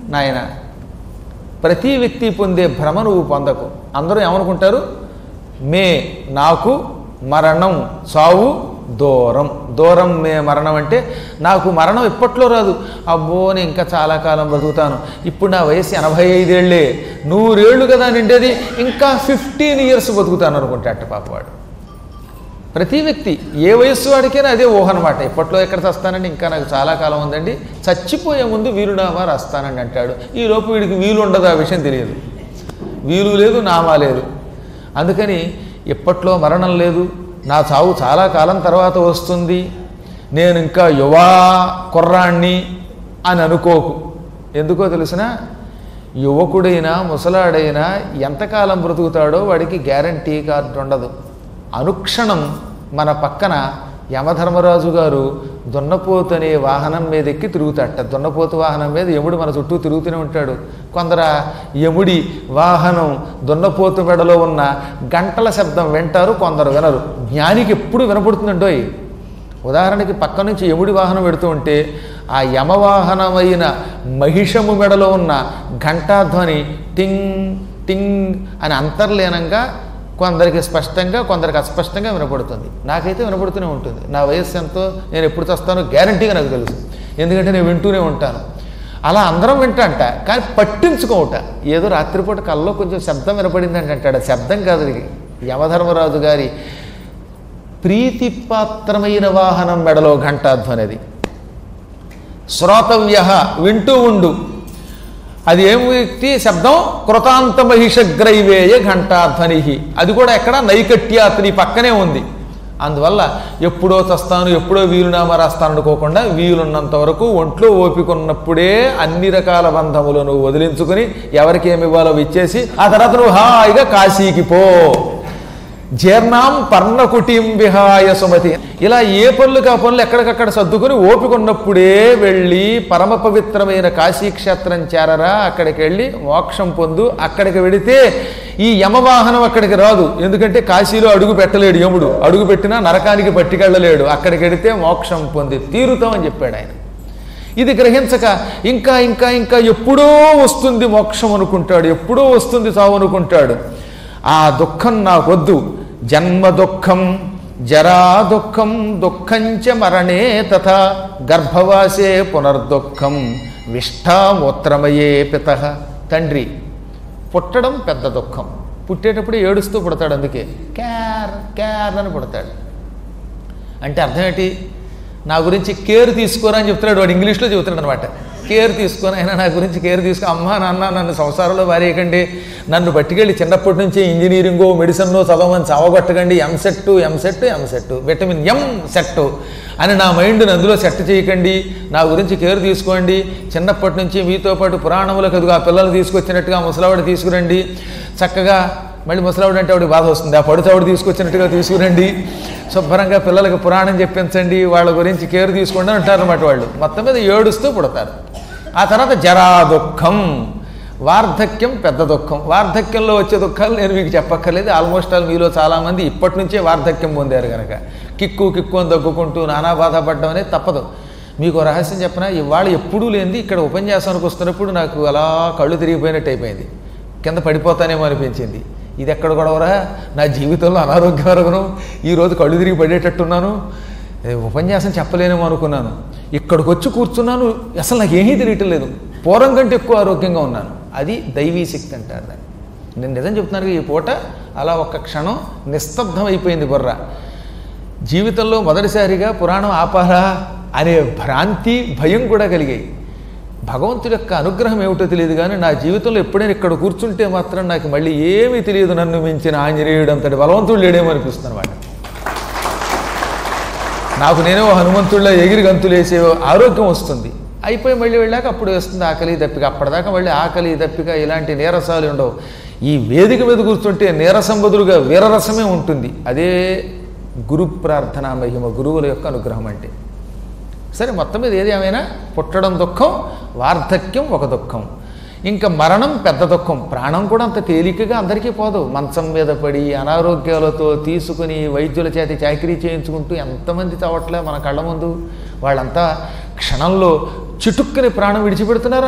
నాయన ప్రతి వ్యక్తి పొందే భ్రమ నువ్వు పొందకు అందరూ ఏమనుకుంటారు మే నాకు మరణం చావు దూరం దూరం మే మరణం అంటే నాకు మరణం ఇప్పట్లో రాదు అబ్బో నేను ఇంకా చాలా కాలం బ్రతుకుతాను ఇప్పుడు నా వయసు ఎనభై ఐదేళ్లే నూరేళ్ళు కదా నిండేది ఇంకా ఫిఫ్టీన్ ఇయర్స్ బతుకుతాను అనుకుంటాట పాపవాడు ప్రతి వ్యక్తి ఏ వయస్సు వాడికైనా అదే ఊహ అనమాట ఇప్పట్లో ఎక్కడ చస్తానండి ఇంకా నాకు చాలా కాలం ఉందండి చచ్చిపోయే ముందు వీలునామా రాస్తానండి అంటాడు ఈ లోపు వీడికి వీలు ఉండదు ఆ విషయం తెలియదు వీలు లేదు నామా లేదు అందుకని ఇప్పట్లో మరణం లేదు నా చావు చాలా కాలం తర్వాత వస్తుంది నేను ఇంకా యువా కుర్రాణ్ణి అని అనుకోకు ఎందుకో తెలిసిన యువకుడైనా ముసలాడైనా ఎంతకాలం బ్రతుకుతాడో వాడికి గ్యారంటీ కార్డు ఉండదు అనుక్షణం మన పక్కన యమధర్మరాజు గారు దున్నపోతు అనే వాహనం మీద ఎక్కి తిరుగుతాడట దున్నపోతు వాహనం మీద యముడు మన చుట్టూ తిరుగుతూనే ఉంటాడు కొందర యముడి వాహనం దున్నపోతు మెడలో ఉన్న గంటల శబ్దం వింటారు కొందరు వినరు జ్ఞానికి ఎప్పుడు వినపడుతుందండోయ్ ఉదాహరణకి పక్క నుంచి యముడి వాహనం పెడుతూ ఉంటే ఆ యమవాహనమైన మహిషము మెడలో ఉన్న ఘంటాధ్వని టింగ్ టింగ్ అని అంతర్లీనంగా కొందరికి స్పష్టంగా కొందరికి అస్పష్టంగా వినపడుతుంది నాకైతే వినపడుతూనే ఉంటుంది నా వయస్సు ఎంతో నేను ఎప్పుడు చస్తానో గ్యారంటీగా నాకు తెలుసు ఎందుకంటే నేను వింటూనే ఉంటాను అలా అందరం వింటాంట కానీ పట్టించుకోవట ఏదో రాత్రిపూట కల్లో కొంచెం శబ్దం వినపడిందంటే అంటాడు శబ్దం కాదు ఇది యమధర్మరాజు గారి ప్రీతిపాత్రమైన వాహనం మెడలో ఘంటాధ్వనిది శ్రోతవ్య వింటూ ఉండు అది ఏం వ్యక్తి శబ్దం కృతాంత మహిషగ్రైవేయ ఘంటాధ్వని అది కూడా ఎక్కడ నైకట్యాత్ నీ పక్కనే ఉంది అందువల్ల ఎప్పుడో చస్తాను ఎప్పుడో వీలునామా రాస్తాను అనుకోకుండా వీలున్నంత వరకు ఒంట్లో ఓపిక ఉన్నప్పుడే అన్ని రకాల బంధములను వదిలించుకుని ఎవరికి ఏమి ఇవ్వాలో ఇచ్చేసి ఆ తర్వాత నువ్వు హాయిగా కాశీకి పో జీర్ణాం పర్ణకుటీం విహాయ సుమతి ఇలా ఏ పనులు ఆ పనులు ఎక్కడికక్కడ సర్దుకుని ఓపిక ఉన్నప్పుడే వెళ్ళి పరమ పవిత్రమైన కాశీక్షేత్రం చేరరా అక్కడికి వెళ్ళి మోక్షం పొందు అక్కడికి వెడితే ఈ యమవాహనం అక్కడికి రాదు ఎందుకంటే కాశీలో అడుగు పెట్టలేడు యముడు అడుగు పెట్టినా నరకానికి పట్టుకెళ్ళలేడు అక్కడికి వెడితే మోక్షం పొంది తీరుతామని చెప్పాడు ఆయన ఇది గ్రహించక ఇంకా ఇంకా ఇంకా ఎప్పుడో వస్తుంది మోక్షం అనుకుంటాడు ఎప్పుడో వస్తుంది చావు అనుకుంటాడు ఆ దుఃఖం నాకొద్దు జన్మ దుఃఖం జరా దుఃఖం దుఃఖంచ మరణే తథా గర్భవాసే పునర్దుఃఖం విష్ఠామూత్రమయే పిత తండ్రి పుట్టడం పెద్ద దుఃఖం పుట్టేటప్పుడు ఏడుస్తూ పుడతాడు అందుకే క్యార్ క్యార్ అని పుడతాడు అంటే అర్థం ఏంటి నా గురించి కేర్ తీసుకోరా అని చెప్తున్నాడు వాడు ఇంగ్లీష్లో చెబుతున్నాడు అనమాట కేర్ తీసుకొని అయినా నా గురించి కేర్ తీసుకో అమ్మా నాన్న నన్ను సంసారంలో వారేయకండి నన్ను పట్టుకెళ్ళి చిన్నప్పటి నుంచి ఇంజనీరింగో మెడిసిన్నో చదవమని చావగొట్టకండి EAMCET EAMCET EAMCET vitamin M set అని నా మైండ్ని అందులో సెట్ చేయకండి నా గురించి కేర్ తీసుకోండి చిన్నప్పటి నుంచి మీతో పాటు పురాణములకు అదిగో ఆ పిల్లలు తీసుకొచ్చినట్టుగా ముసలావాడు తీసుకురండి చక్కగా మళ్ళీ ముసలావిడ అంటే ఆవిడకి బాధ వస్తుంది ఆ పడుతావిడ తీసుకొచ్చినట్టుగా తీసుకురండి శుభ్రంగా పిల్లలకి పురాణం చెప్పించండి వాళ్ళ గురించి కేర్ తీసుకోండి అంటారు అన్నమాట వాళ్ళు మొత్తం మీద ఏడుస్తూ పుడతారు ఆ తర్వాత జరా దుఃఖం వార్ధక్యం పెద్ద దుఃఖం వార్ధక్యంలో వచ్చే దుఃఖాలు నేను మీకు చెప్పక్కర్లేదు ఆల్మోస్ట్ ఆల్ మీలో చాలామంది ఇప్పటి నుంచే వార్ధక్యం పొందారు కనుక కిక్కు కిక్కు అని దగ్గుకుంటూ నానా బాధపడడం అనేది తప్పదు మీకు ఓ రహస్యం చెప్పిన ఇవాళ ఎప్పుడూ లేనిది ఇక్కడ ఉపన్యాసానికి వస్తున్నప్పుడు నాకు అలా కళ్ళు తిరిగిపోయినట్టు అయిపోయింది కింద పడిపోతానేమో అనిపించింది ఇది ఎక్కడ గొడవరా నా జీవితంలో అనారోగ్యకరగను ఈరోజు కళ్ళు తిరిగి పడేటట్టున్నాను ఏ, ఉపన్యాసం చెప్పలేనేమో అనుకున్నాను ఇక్కడికి వచ్చి కూర్చున్నాను అసలు నాకు ఏమీ తెలియటం లేదు పూర్వం కంటే ఎక్కువ ఆరోగ్యంగా ఉన్నాను అది దైవీ శక్తి అంటారు దాన్ని నేను నిజం చెప్తున్నాను ఈ పూట అలా ఒక్క క్షణం నిస్తబ్దం అయిపోయింది బుర్ర జీవితంలో మొదటిసారిగా పురాణం ఆపారా అనే భ్రాంతి భయం కూడా కలిగాయి భగవంతుడి యొక్క అనుగ్రహం ఏమిటో తెలియదు కానీ నా జీవితంలో ఎప్పుడైనా ఇక్కడ కూర్చుంటే మాత్రం నాకు మళ్ళీ ఏమీ తెలియదు నన్ను మించిన ఆంజనేయుడు అంతటి బలవంతుడు లేడేమో అనిపిస్తుంది అనమాట నాకు నేనే ఓ హనుమంతుడిలో ఎగిరి గంతులేసే ఆరోగ్యం వస్తుంది అయిపోయి మళ్ళీ వెళ్ళాక అప్పుడు వస్తుంది ఆకలి దప్పిక అప్పటిదాకా మళ్ళీ ఆకలి దప్పిక ఇలాంటి నీరసాలు ఉండవు ఈ వేదిక మీద కూర్చుంటే నీరసం బదులుగా వీరరసమే ఉంటుంది అదే గురు ప్రార్థన మహిమ గురువుల యొక్క అనుగ్రహం అంటే సరే మొత్తం మీద ఏది ఏమైనా పుట్టడం దుఃఖం వార్ధక్యం ఒక దుఃఖం ఇంకా మరణం పెద్ద దుఃఖం ప్రాణం కూడా అంత తేలికగా అందరికీ పోదు మంచం మీద పడి అనారోగ్యాలతో తీసుకుని వైద్యుల చేతి చాకరీ చేయించుకుంటూ ఎంతమంది చావట్లే మన కళ్ళ ముందు వాళ్ళంతా క్షణంలో చిటుక్కుని ప్రాణం విడిచిపెడుతున్నారా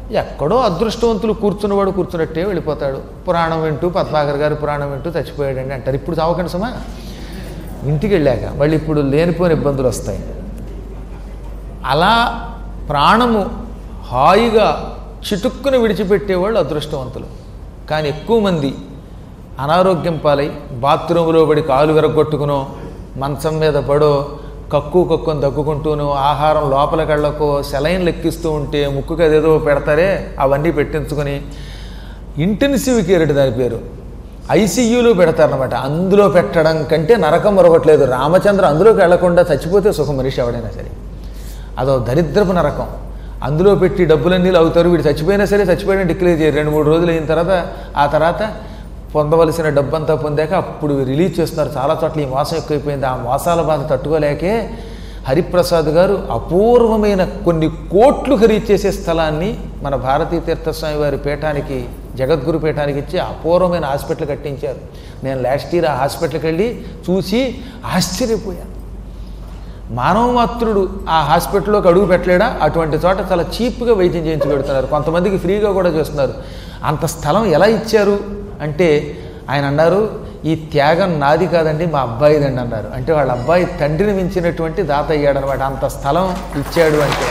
ఎక్కడో అదృష్టవంతులు కూర్చున్నవాడు కూర్చున్నట్టే వెళ్ళిపోతాడు పురాణం వింటూ పద్మాకర్ గారు పురాణం వింటూ చచ్చిపోయాడండి అంటారు ఇప్పుడు చావకండి సమా ఇంటికి వెళ్ళాక మళ్ళీ ఇప్పుడు లేనిపోయిన ఇబ్బందులు వస్తాయి అలా ప్రాణము హాయిగా చిటుక్కున విడిచిపెట్టేవాళ్ళు అదృష్టవంతులు కానీ ఎక్కువ మంది అనారోగ్యం పాలై బాత్రూంలో పడి కాలు విరగొట్టుకునో మంచం మీద పడో కక్కు కక్కుని దగ్గుకుంటూనో ఆహారం లోపలికి వెళ్ళకో సెలైన్ లెక్కిస్తూ ఉంటే ముక్కుకి అదేదో పెడతారే అవన్నీ పెట్టించుకొని ఇంటెన్సివ్ కేర్ అంటే దాని పేరు ఐసీయూలో పెడతారనమాట అందులో పెట్టడం కంటే నరకం మరొకట్లేదు రామచంద్ర అందులోకి వెళ్లకుండా చచ్చిపోతే సుఖం మనిషి ఎవడైనా సరే అదో దరిద్రపు నరకం అందులో పెట్టి డబ్బులన్నీ అవుతారు వీడు చచ్చిపోయినా సరే చచ్చిపోయినా డిక్లేర్ చేయరు రెండు మూడు రోజులు అయిన తర్వాత ఆ తర్వాత పొందవలసిన డబ్బంతా పొందాక అప్పుడు రిలీజ్ చేస్తున్నారు చాలా చోట్ల ఈ మోసం ఎక్కువైపోయింది ఆ మోసాల బాధ తట్టుకోలేకే హరిప్రసాద్ గారు అపూర్వమైన కొన్ని కోట్లు ఖరీదు చేసే స్థలాన్ని మన భారతీ తీర్థస్వామి వారి పీఠానికి జగద్గురు పీఠానికి ఇచ్చి అపూర్వమైన హాస్పిటల్ కట్టించారు నేను లాస్ట్ ఇయర్ ఆ హాస్పిటల్కి వెళ్ళి చూసి ఆశ్చర్యపోయాను మానవమాత్రుడు ఆ హాస్పిటల్లోకి అడుగు పెట్టలేడా అటువంటి చోట చాలా చీప్గా వైద్యం చేయించి పెడుతున్నారు కొంతమందికి ఫ్రీగా కూడా చేస్తున్నారు అంత స్థలం ఎలా ఇచ్చారు అంటే ఆయన అన్నారు ఈ త్యాగం నాది కాదండి మా అబ్బాయిదండి అన్నారు అంటే వాళ్ళ అబ్బాయి తండ్రిని మించినటువంటి దాత అయ్యాడనమాట అంత స్థలం ఇచ్చాడు అంటే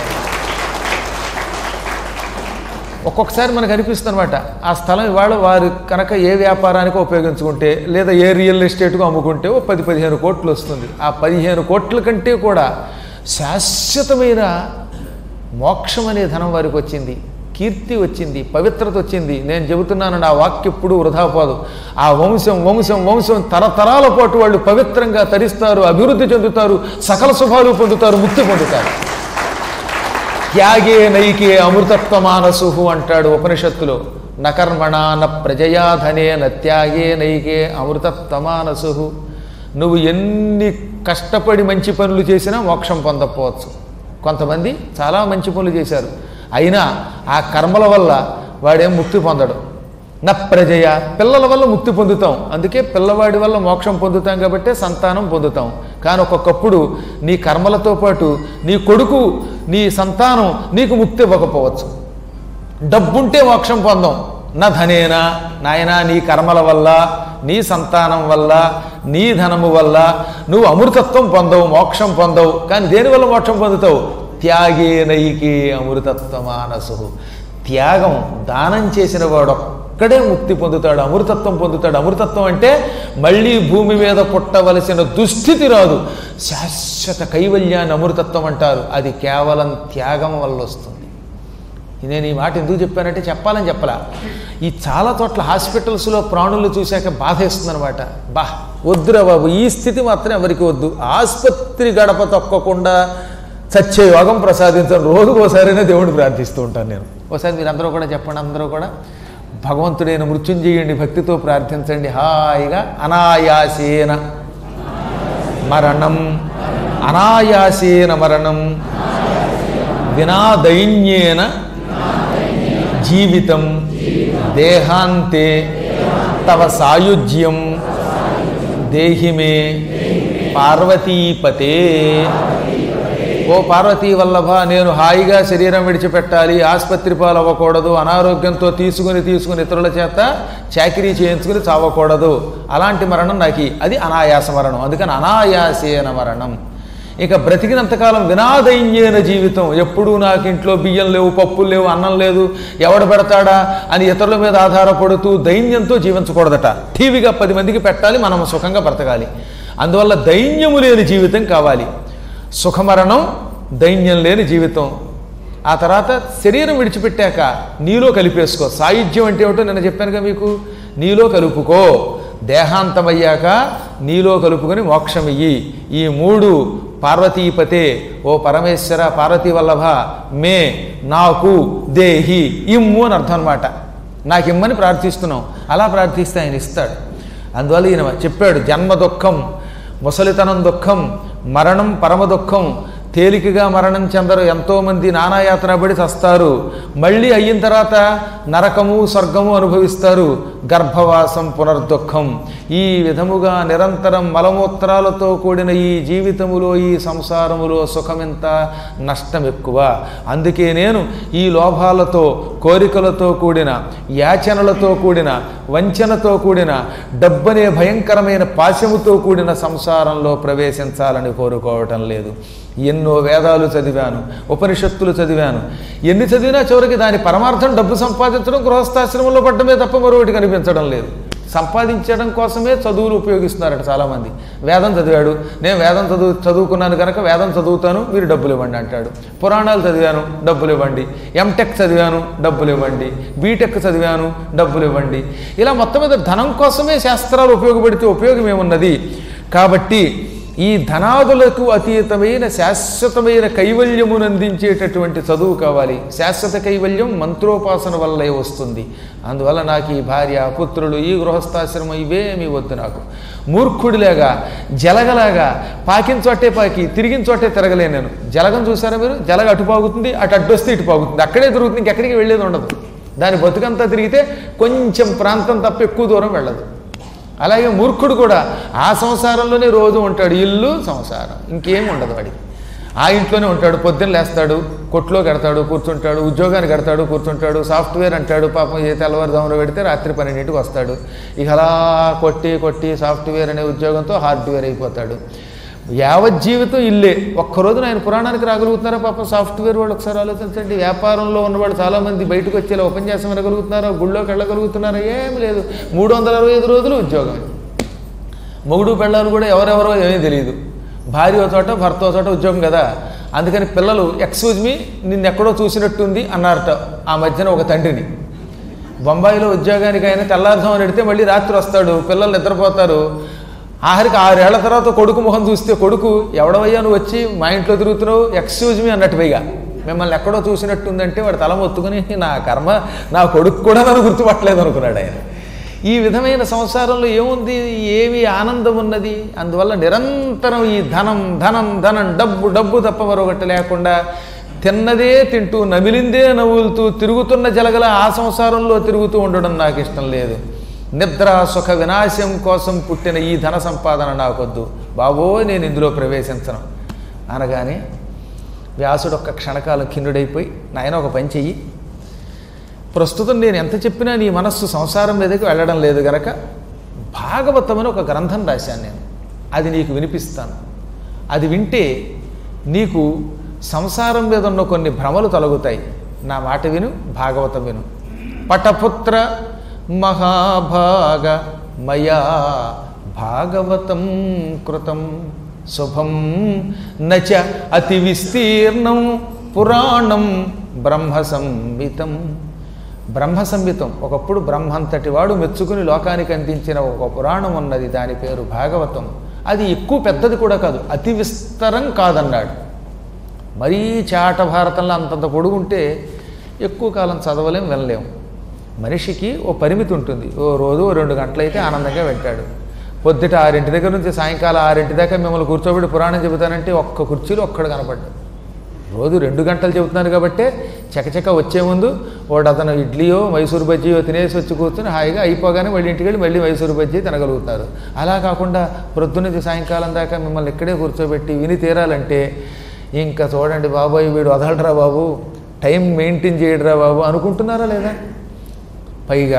ఒక్కొక్కసారి మనకు అనిపిస్తుంది అనమాట ఆ స్థలం ఇవాళ వారు కనుక ఏ వ్యాపారానికి ఉపయోగించుకుంటే లేదా ఏ రియల్ ఎస్టేట్కు అమ్ముకుంటే ఓ పది పదిహేను కోట్లు వస్తుంది ఆ పదిహేను కోట్ల కంటే కూడా శాశ్వతమైన మోక్షం అనే ధనం వారికి వచ్చింది కీర్తి వచ్చింది పవిత్రత వచ్చింది నేను చెబుతున్నాను నా వాక్య ఎప్పుడు వృధా పోదు ఆ వంశం వంశం వంశం తరతరాల పాటు వాళ్ళు పవిత్రంగా తరిస్తారు అభివృద్ధి చెందుతారు సకల శుభాలు పొందుతారు ముక్తి పొందుతారు త్యాగే నైకే అమృతత్వ మానసు అంటాడు ఉపనిషత్తులో నకర్మణ న ప్రజయా ధనే న త్యాగే నైకే అమృతత్వ మానసు నువ్వు ఎన్ని కష్టపడి మంచి పనులు చేసినా మోక్షం పొందకపోవచ్చు కొంతమంది చాలా మంచి పనులు చేశారు అయినా ఆ కర్మల వల్ల వాడేం ముక్తి పొందడు నా ప్రజయ పిల్లల వల్ల ముక్తి పొందుతాం అందుకే పిల్లవాడి వల్ల మోక్షం పొందుతాం కాబట్టి సంతానం పొందుతాం కానీ ఒక్కొక్కప్పుడు నీ కర్మలతో పాటు నీ కొడుకు నీ సంతానం నీకు ముక్తి ఇవ్వకపోవచ్చు డబ్బుంటే మోక్షం పొందాం నా ధనేనా నాయనా నీ కర్మల వల్ల నీ సంతానం వల్ల నీ ధనము వల్ల నువ్వు అమృతత్వం పొందవు మోక్షం పొందవు కానీ దేనివల్ల మోక్షం పొందుతావు త్యాగే నైకే అమృతత్వ మానసు త్యాగం దానం చేసిన వాడు ఒక్కడే ముక్తి పొందుతాడు అమృతత్వం పొందుతాడు అమృతత్వం అంటే మళ్ళీ భూమి మీద పుట్టవలసిన దుస్థితి రాదు శాశ్వత కైవల్యాన్ని అమృతత్వం అంటారు అది కేవలం త్యాగం వల్ల వస్తుంది నేను ఈ మాట ఎందుకు చెప్పానంటే చెప్పాలని చెప్పలా ఈ చాలా చోట్ల హాస్పిటల్స్లో ప్రాణులు చూశాక బాధ వేస్తుందనమాట బా వద్దురా బాబు ఈ స్థితి మాత్రం ఎవరికి వద్దు ఆసుపత్రి గడప తొక్కకుండా చచ్చే యోగం ప్రసాదించడం రోజుకోసారైనా దేవుడిని ప్రార్థిస్తూ ఉంటాను నేను ఒకసారి మీరు అందరూ కూడా చెప్పండి అందరూ కూడా భగవంతుడైన మృత్యుంజయుడిని భక్తితో ప్రార్థించండి హాయిగా అనాయాసేన మరణం అనాయాసేన మరణం వినా దైన్యేన జీవితం దేహాంతే తవ సాయుజ్యం దేహిమే పార్వతీపతే ఓ పార్వతీ వల్లభ నేను హాయిగా శరీరం విడిచిపెట్టాలి ఆసుపత్రి పాలు అవ్వకూడదు అనారోగ్యంతో తీసుకుని తీసుకుని ఇతరుల చేత చాకరీ చేయించుకుని చావకూడదు అలాంటి మరణం నాకు ఇ- అది అనాయాస మరణం అందుకని అనాయాసేన మరణం ఇక బ్రతికినంతకాలం వినాదైన్యైన జీవితం ఎప్పుడూ నాకు ఇంట్లో బియ్యం లేవు పప్పులు లేవు అన్నం లేదు ఎవడు పెడతాడా అని ఇతరుల మీద ఆధారపడుతూ దైన్యంతో జీవించకూడదట టీవీగా పది మందికి పెట్టాలి మనం సుఖంగా బ్రతకాలి అందువల్ల దైన్యము లేని జీవితం కావాలి సుఖమరణం దైన్యం లేని జీవితం ఆ తర్వాత శరీరం విడిచిపెట్టాక నీలో కలిపేసుకో సాయుధ్యం అంటే ఏమిటో నేను చెప్పానుగా మీకు నీలో కలుపుకో దేహాంతమయ్యాక నీలో కలుపుకొని మోక్షం ఇయ్యి ఈ మూడు పార్వతీపతే ఓ పరమేశ్వర పార్వతీ వల్లభ మే నాకు దేహి ఇమ్ము అని అర్థం అనమాట నాకు ఇమ్మని ప్రార్థిస్తున్నాం అలా ప్రార్థిస్తే ఆయన ఇస్తాడు అందువల్ల ఈయన చెప్పాడు జన్మ దుఃఖం ముసలితనం దుఃఖం మరణం పరమ దుఃఖం తేలికగా మరణం చెందరు ఎంతోమంది నానాయాతన పడి చస్తారు మళ్ళీ అయిన తర్వాత నరకము స్వర్గము అనుభవిస్తారు గర్భవాసం పునర్దుఃఖం ఈ విధముగా నిరంతరం మలమూత్రాలతో కూడిన ఈ జీవితములో ఈ సంసారములో సుఖమెంత నష్టం ఎక్కువ అందుకే నేను ఈ లోభాలతో కోరికలతో కూడిన యాచనలతో కూడిన వంచనతో కూడిన డబ్బనే భయంకరమైన పాశముతో కూడిన సంసారంలో ప్రవేశించాలని కోరుకోవటం లేదు ఎన్నో వేదాలు చదివాను ఉపనిషత్తులు చదివాను ఎన్ని చదివినా చివరికి దాని పరమార్థం డబ్బు సంపాదించడం గృహస్థాశ్రమంలో పడ్డమే తప్ప మరొకటి కనిపించడం లేదు సంపాదించడం కోసమే చదువులు ఉపయోగిస్తున్నారట చాలామంది వేదం చదివాడు నేను వేదం చదువు చదువుకున్నాను కనుక వేదం చదువుతాను మీరు డబ్బులు ఇవ్వండి అంటాడు పురాణాలు చదివాను డబ్బులు ఇవ్వండి ఎంటెక్ చదివాను డబ్బులు ఇవ్వండి బీటెక్ చదివాను డబ్బులు ఇవ్వండి ఇలా మొత్తం మీద ధనం కోసమే శాస్త్రాలు ఉపయోగపడితే ఉపయోగం ఏమున్నది కాబట్టి ఈ ధనాదులకు అతీతమైన శాశ్వతమైన కైవల్యమును అందించేటటువంటి చదువు కావాలి శాశ్వత కైవల్యం మంత్రోపాసన వల్లే వస్తుంది అందువల్ల నాకు ఈ భార్య పుత్రులు ఈ గృహస్థాశ్రమం ఇవేమీ వద్దు నాకు మూర్ఖుడిలాగా జలగలాగా పాకిన చోటే పాకి తిరిగిన చోటే తిరగలేను నేను జలగం చూసారా మీరు జలగ అటు పాగుతుంది అటు అడ్డొస్తే ఇటు పాగుతుంది అక్కడే తిరుగుతుంది ఇంకెక్కడికి వెళ్ళేది ఉండదు దాని బతుకంతా తిరిగితే కొంచెం ప్రాంతం తప్ప ఎక్కువ దూరం వెళ్ళదు అలాగే మూర్ఖుడు కూడా ఆ సంసారంలోనే రోజు ఉంటాడు ఇల్లు సంసారం ఇంకేం ఉండదు వాడికి ఆ ఇంట్లోనే ఉంటాడు పొద్దున్న లేస్తాడు కొట్లో కడతాడు కూర్చుంటాడు ఉద్యోగానికి కడతాడు కూర్చుంటాడు సాఫ్ట్వేర్ అంటాడు పాపం ఏ తెల్లవారుజామున పెడితే రాత్రి పన్నెండింటికి వస్తాడు ఇక అలా కొట్టి కొట్టి సాఫ్ట్వేర్ అనే ఉద్యోగంతో హార్డ్వేర్ అయిపోతాడు యావత్ జీవితం ఇల్లే ఒక్కరోజున ఆయన పురాణానికి రాగలుగుతున్నారా పాపం సాఫ్ట్వేర్ వాళ్ళు ఒకసారి ఆలోచించండి వ్యాపారంలో ఉన్నవాళ్ళు చాలామంది బయటకు వచ్చి ఇలా ఉపన్యాసం వినగలుగుతున్నారా గుళ్ళోకి వెళ్ళగలుగుతున్నారా ఏం లేదు మూడు వందల అరవై ఐదు రోజులు ఉద్యోగం మొగుడు పెళ్ళాలు కూడా ఎవరెవరో ఏమీ తెలియదు భార్య ఓ చోట భర్త ఓ చోట ఉద్యోగం కదా అందుకని పిల్లలు ఎక్స్క్యూజ్ మీ నిన్ను ఎక్కడో చూసినట్టుంది అన్నారట ఆ మధ్యన ఒక తండ్రిని బొంబాయిలో ఉద్యోగానికి అయినా తెల్లారుజామున ఎడితే మళ్ళీ రాత్రి వస్తాడు పిల్లలు నిద్రపోతారు ఆఖరికి ఆరేళ్ల తర్వాత కొడుకు ముఖం చూస్తే కొడుకు ఎవడవయ్యా నువ్వు వచ్చి మా ఇంట్లో తిరుగుతున్నావు ఎక్స్క్యూజ్ మీ అన్నట్టు పైగా మిమ్మల్ని ఎక్కడో చూసినట్టుందంటే వాడు తల మొత్తుకుని నా కర్మ నా కొడుకు కూడా నన్ను గుర్తుపట్టలేదు అనుకున్నాడు ఆయన ఈ విధమైన సంసారంలో ఏముంది ఏమి ఆనందం ఉన్నది అందువల్ల నిరంతరం ఈ ధనం ధనం ధనం డబ్బు డబ్బు తప్ప మరొకటి లేకుండా తిన్నదే తింటూ నమిలిందే నవ్వులుతూ తిరుగుతున్న జలగల ఆ సంసారంలో తిరుగుతూ ఉండడం నాకు ఇష్టం లేదు నిద్ర సుఖ వినాశం కోసం పుట్టిన ఈ ధన సంపాదన నాకొద్దు బాబో నేను ఇందులో ప్రవేశించను అనగానే వ్యాసుడు ఒక్క క్షణకాలం ఖిన్నుడైపోయి నాయన ఒక పని చెయ్యి ప్రస్తుతం నేను ఎంత చెప్పినా నీ మనస్సు సంసారం మీదకి వెళ్ళడం లేదు గనక భాగవతం అని ఒక గ్రంథం రాశాను నేను అది నీకు వినిపిస్తాను అది వింటే నీకు సంసారం మీద ఉన్న కొన్ని భ్రమలు తొలగుతాయి నా మాట విను భాగవతం విను పటపుత్ర మహాభాగ మయా భాగవతం కృతం శుభం నచ అతి విస్తీర్ణం పురాణం బ్రహ్మ సంహితం బ్రహ్మ సంహితం ఒకప్పుడు బ్రహ్మంతటి వాడు మెచ్చుకుని లోకానికి అందించిన ఒక పురాణం ఉన్నది దాని పేరు భాగవతం అది ఎక్కువ పెద్దది కూడా కాదు అతి విస్తరం కాదన్నాడు మరీ చాట భారతంలో అంతంత పొడుగుంటే ఎక్కువ కాలం చదవలేం వినలేం మనిషికి ఓ పరిమితి ఉంటుంది ఓ రోజు ఓ రెండు గంటలైతే ఆనందంగా వింటాడు పొద్దుట ఆరింటి దగ్గర నుంచి సాయంకాలం ఆరింటి దాకా మిమ్మల్ని కూర్చోబెట్టి పురాణం చెబుతానంటే ఒక్క కుర్చీలో ఒక్కడు కనపడ్డాడు రోజు రెండు గంటలు చెబుతున్నాను కాబట్టి చకచక వచ్చే ముందు వాడు అతను ఇడ్లీయో మైసూరు బజ్జీయో తినేసి వచ్చి కూర్చొని హాయిగా అయిపోగానే మళ్ళీ ఇంటికి వెళ్ళి మళ్ళీ మైసూరు బజ్జీ తినగలుగుతారు అలా కాకుండా ప్రొద్దునుంచి సాయంకాలం దాకా మిమ్మల్ని ఇక్కడే కూర్చోబెట్టి విని తీరాలంటే ఇంకా చూడండి బాబాయ్ వీడు వదలరా బాబు టైం మెయింటైన్ చేయడరా బాబు అనుకుంటున్నారా లేదా పైగా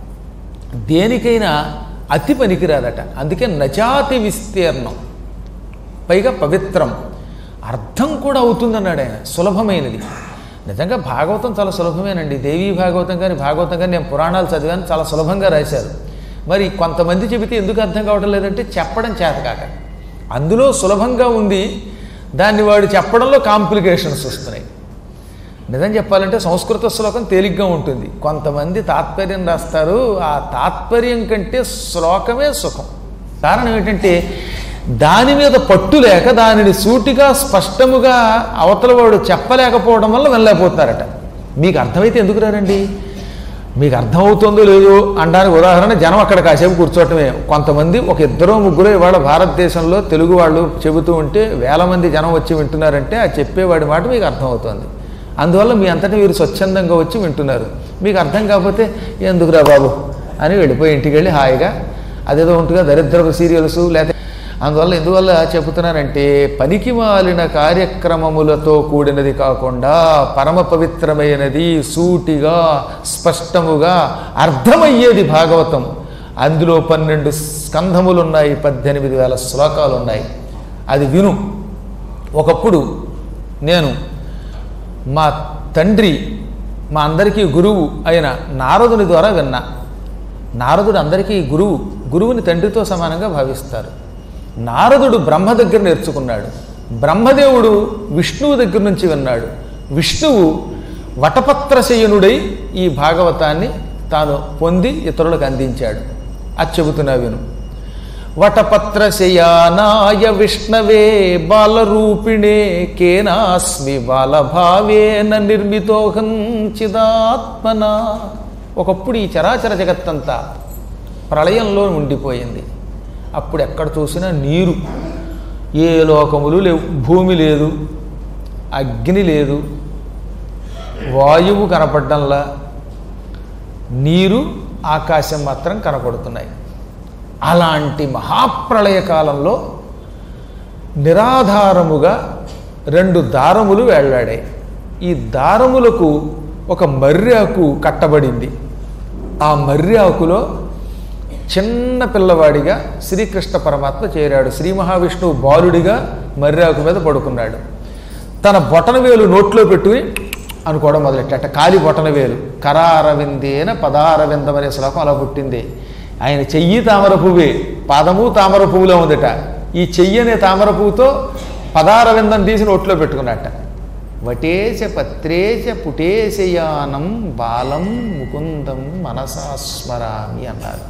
దేనికైనా అతి పనికిరాదట అందుకే నజాతి విస్తీర్ణం పైగా పవిత్రం అర్థం కూడా అవుతుందన్నాడు ఆయన సులభమైనది నిజంగా భాగవతం చాలా సులభమేనండి దేవీ భాగవతం కానీ భాగవతం కానీ నేను పురాణాలు చదివాను చాలా సులభంగా రాశారు మరి కొంతమంది చెబితే ఎందుకు అర్థం కావటం లేదంటే చెప్పడం చేతకాక అందులో సులభంగా ఉంది దాన్ని వాడు చెప్పడంలో కాంప్లికేషన్స్ వస్తున్నాయి నిజం చెప్పాలంటే సంస్కృత శ్లోకం తేలిగ్గా ఉంటుంది కొంతమంది తాత్పర్యం రాస్తారు ఆ తాత్పర్యం కంటే శ్లోకమే సుఖం కారణం ఏంటంటే దాని మీద పట్టు లేక దానిని సూటిగా స్పష్టముగా అవతల వాడు చెప్పలేకపోవడం వల్ల వెళ్ళలేకపోతున్నారట మీకు అర్థమైతే ఎందుకు రారండి మీకు అర్థమవుతుందో లేదో అనడానికి ఉదాహరణ జనం అక్కడ కాసేపు కూర్చోవటమే కొంతమంది ఒక ఇద్దరు ముగ్గురు ఇవాళ భారతదేశంలో తెలుగు వాళ్ళు చెబుతూ ఉంటే వేల మంది జనం వచ్చి వింటున్నారంటే ఆ చెప్పేవాడి మాట మీకు అర్థమవుతుంది అందువల్ల మీ అంతటా మీరు స్వచ్ఛందంగా వచ్చి వింటున్నారు మీకు అర్థం కాకపోతే ఎందుకురా బాబు అని వెళ్ళిపోయి ఇంటికి వెళ్ళి హాయిగా అదేదో ఉంటుందిగా దరిద్రపు సీరియల్స్ లేకపోతే అందువల్ల ఎందువల్ల చెబుతున్నానంటే పనికి మాలిన కార్యక్రమములతో కూడినది కాకుండా పరమ పవిత్రమైనది సూటిగా స్పష్టముగా అర్థమయ్యేది భాగవతం అందులో పన్నెండు స్కంధములు ఉన్నాయి పద్దెనిమిది వేల శ్లోకాలు ఉన్నాయి అది విను ఒకప్పుడు నేను మా తండ్రి మా అందరికీ గురువు అయిన నారదుని ద్వారా విన్నా నారదుడు అందరికీ గురువు గురువుని తండ్రితో సమానంగా భావిస్తారు నారదుడు బ్రహ్మ దగ్గర నేర్చుకున్నాడు బ్రహ్మదేవుడు విష్ణువు దగ్గర నుంచి విన్నాడు విష్ణువు వటపత్రశయనుడై ఈ భాగవతాన్ని తాను పొంది ఇతరులకు అందించాడు అది చెబుతున్నా విను వటపత్రశయానాయ విష్ణవే బాలరూపిణే కేనాస్మి బాలభావేన నిర్మితోహం చిదాత్మన ఒకప్పుడు ఈ చరాచర జగత్తంతా ప్రళయంలో ఉండిపోయింది అప్పుడు ఎక్కడ చూసినా నీరు ఏ లోకములు లేవు భూమి లేదు అగ్ని లేదు వాయువు కనపడ్డంలా నీరు ఆకాశం మాత్రం కనపడుతున్నాయి అలాంటి మహాప్రళయ కాలంలో నిరాధారముగా రెండు దారములు వేళ్లాడాయి ఈ దారములకు ఒక మర్యాకు కట్టబడింది ఆ మర్యాకులో చిన్న పిల్లవాడిగా శ్రీకృష్ణ పరమాత్మ చేరాడు శ్రీ మహావిష్ణువు బాలుడిగా మర్యాకు మీద పడుకున్నాడు తన బొటన వేలు నోట్లో పెట్టుకుని అనుకోవడం మొదలెట్టట కాలి బొటన వేలు కరారవిందేన పదారవిందం అనే శ్లోకం అలా పుట్టింది ఆయన చెయ్యి తామర పువ్వే పాదము తామర పువ్వులో ఉందట ఈ చెయ్యి అనే తామర పువ్వుతో పదారవిందం తీసి నోట్లో పెట్టుకున్నట్ట వటేశ పత్రేశ పుటేశయానం బాలం ముకుందం మనసా స్మరామి అన్నారు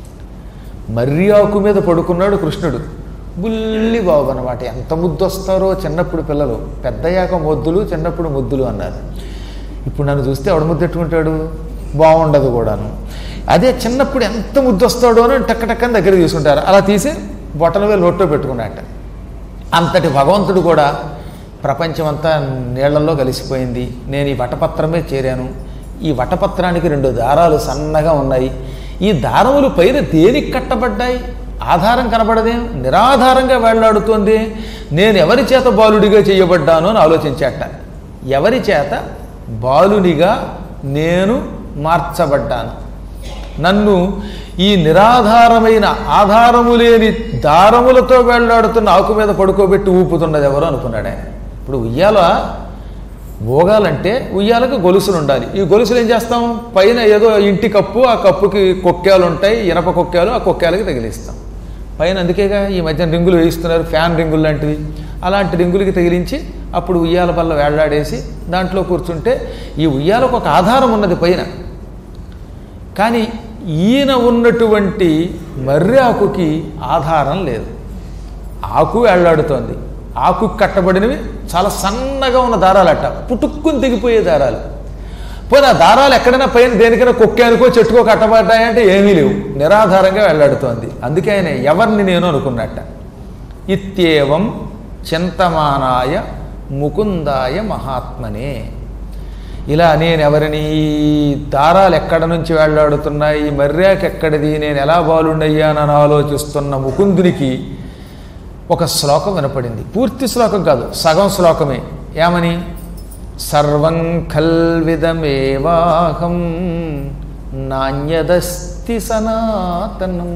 మర్యాకు మీద పడుకున్నాడు కృష్ణుడు బుల్లి బాబు అనమాట ఎంత ముద్దు వస్తారో చిన్నప్పుడు పిల్లలు పెద్దయ్యాక మొద్దులు చిన్నప్పుడు ముద్దులు అన్నారు ఇప్పుడు నన్ను చూస్తే ఎవడు ముద్దెట్టుకుంటాడు బాగుండదు కూడాను అదే చిన్నప్పుడు ఎంత ముద్దు వస్తాడో అని టక్క టక్కని దగ్గర తీసుకుంటారు అలా తీసి బొట్టల వేలు నోట్లో పెట్టుకున్నట్ట అంతటి భగవంతుడు కూడా ప్రపంచమంతా నీళ్లలో కలిసిపోయింది నేను ఈ వటపత్రమే చేరాను ఈ వటపత్రానికి రెండు దారాలు సన్నగా ఉన్నాయి ఈ దారములు పైన దేనికి కట్టబడ్డాయి ఆధారం కనబడదేం నిరాధారంగా వేళ్లాడుతోంది నేను ఎవరి చేత బాలుడిగా చేయబడ్డాను అని ఆలోచించాట ఎవరి చేత బాలునిగా నేను మార్చబడ్డాను నన్ను ఈ నిరాధారమైన ఆధారము లేని దారములతో వేళ్లాడుతున్న ఆకు మీద పడుకోబెట్టి ఊపుతున్నది ఎవరు అనుకున్నాడు ఆయన ఇప్పుడు ఉయ్యాల ఊగాలంటే ఉయ్యాలకు గొలుసులు ఉండాలి ఈ గొలుసులు ఏం చేస్తాం పైన ఏదో ఇంటి కప్పు ఆ కప్పుకి కొక్కాలు ఉంటాయి ఇనప కొక్కాలు ఆ కొక్కాలకి తగిలిస్తాం పైన అందుకేగా ఈ మధ్యన రింగులు వేయిస్తున్నారు ఫ్యాన్ రింగులు లాంటివి అలాంటి రింగులకి తగిలించి అప్పుడు ఉయ్యాల బల్ల వేళ్లాడేసి దాంట్లో కూర్చుంటే ఈ ఉయ్యాలకు ఒక ఆధారం ఉన్నది పైన కానీ ఈయన ఉన్నటువంటి మర్రి ఆకుకి ఆధారం లేదు ఆకు వేళ్లాడుతోంది ఆకు కట్టబడినవి చాలా సన్నగా ఉన్న దారాలట పుట్టుక్కుని తెగిపోయే దారాలు పోనీ ఆ దారాలు ఎక్కడైనా పైన దేనికైనా కొక్కానికో చెట్టుకో కట్టబడ్డాయంటే ఏమీ లేవు నిరాధారంగా వెళ్లాడుతోంది అందుకే ఆయన ఎవరిని నేను అనుకున్నట్ట ఇత్యేవం చింతమానాయ ముకుందాయ మహాత్మనే ఇలా నేను ఎవరిని ఈ దారాలు ఎక్కడ నుంచి వేళ్లాడుతున్నాయి ఈ మర్యాక ఎక్కడిది నేను ఎలా బాలుండయ్యానని ఆలోచిస్తున్న ముకుందునికి ఒక శ్లోకం వినపడింది పూర్తి శ్లోకం కాదు సగం శ్లోకమే ఏమని సర్వం ఖల్విదమేవాహం నాణ్యదస్తి సనాతనం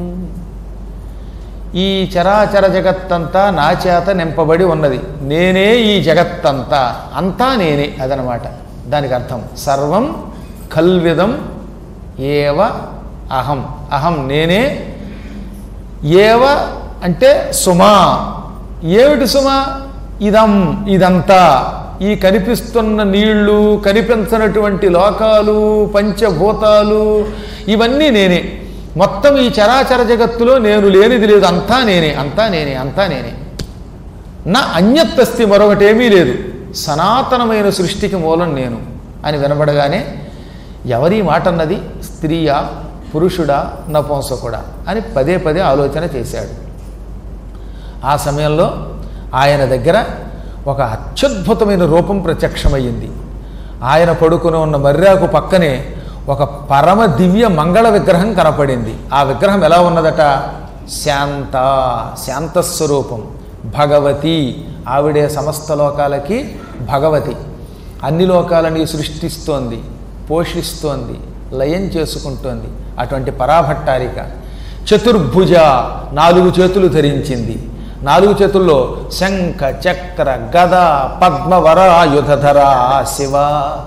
ఈ చరాచర జగత్తంతా నా చేత నింపబడి ఉన్నది నేనే ఈ జగత్తంతా అంతా నేనే అదనమాట దానికి అర్థం సర్వం కల్విదం ఏవ అహం అహం నేనే ఏవ అంటే సుమా ఏమిటి సుమా ఇదం ఇదంతా ఈ కనిపిస్తున్న నీళ్లు కనిపించనటువంటి లోకాలు పంచభూతాలు ఇవన్నీ నేనే మొత్తం ఈ చరాచర జగత్తులో నేను లేనిది లేదు అంతా నేనే అంతా నేనే అంతా నేనే నా అన్యత్తస్తి మరొకటేమీ లేదు సనాతనమైన సృష్టికి మూలం నేను అని వినబడగానే ఎవరి మాట అన్నది స్త్రీయా పురుషుడా నపుంసకుడా అని పదే పదే ఆలోచన చేశాడు ఆ సమయంలో ఆయన దగ్గర ఒక అత్యద్భుతమైన రూపం ప్రత్యక్షమయ్యింది ఆయన పడుకుని ఉన్న మర్యాకు పక్కనే ఒక పరమ దివ్య మంగళ విగ్రహం కనపడింది ఆ విగ్రహం ఎలా ఉన్నదట శాంత శాంతస్వరూపం భగవతి ఆవిడే సమస్త లోకాలకి భగవతి అన్ని లోకాలని సృష్టిస్తోంది పోషిస్తోంది లయం చేసుకుంటోంది అటువంటి పరాభట్టారిక చతుర్భుజ నాలుగు చేతులు ధరించింది నాలుగు చేతుల్లో శంఖ చక్ర గద పద్మవర ఆయుధధర శివ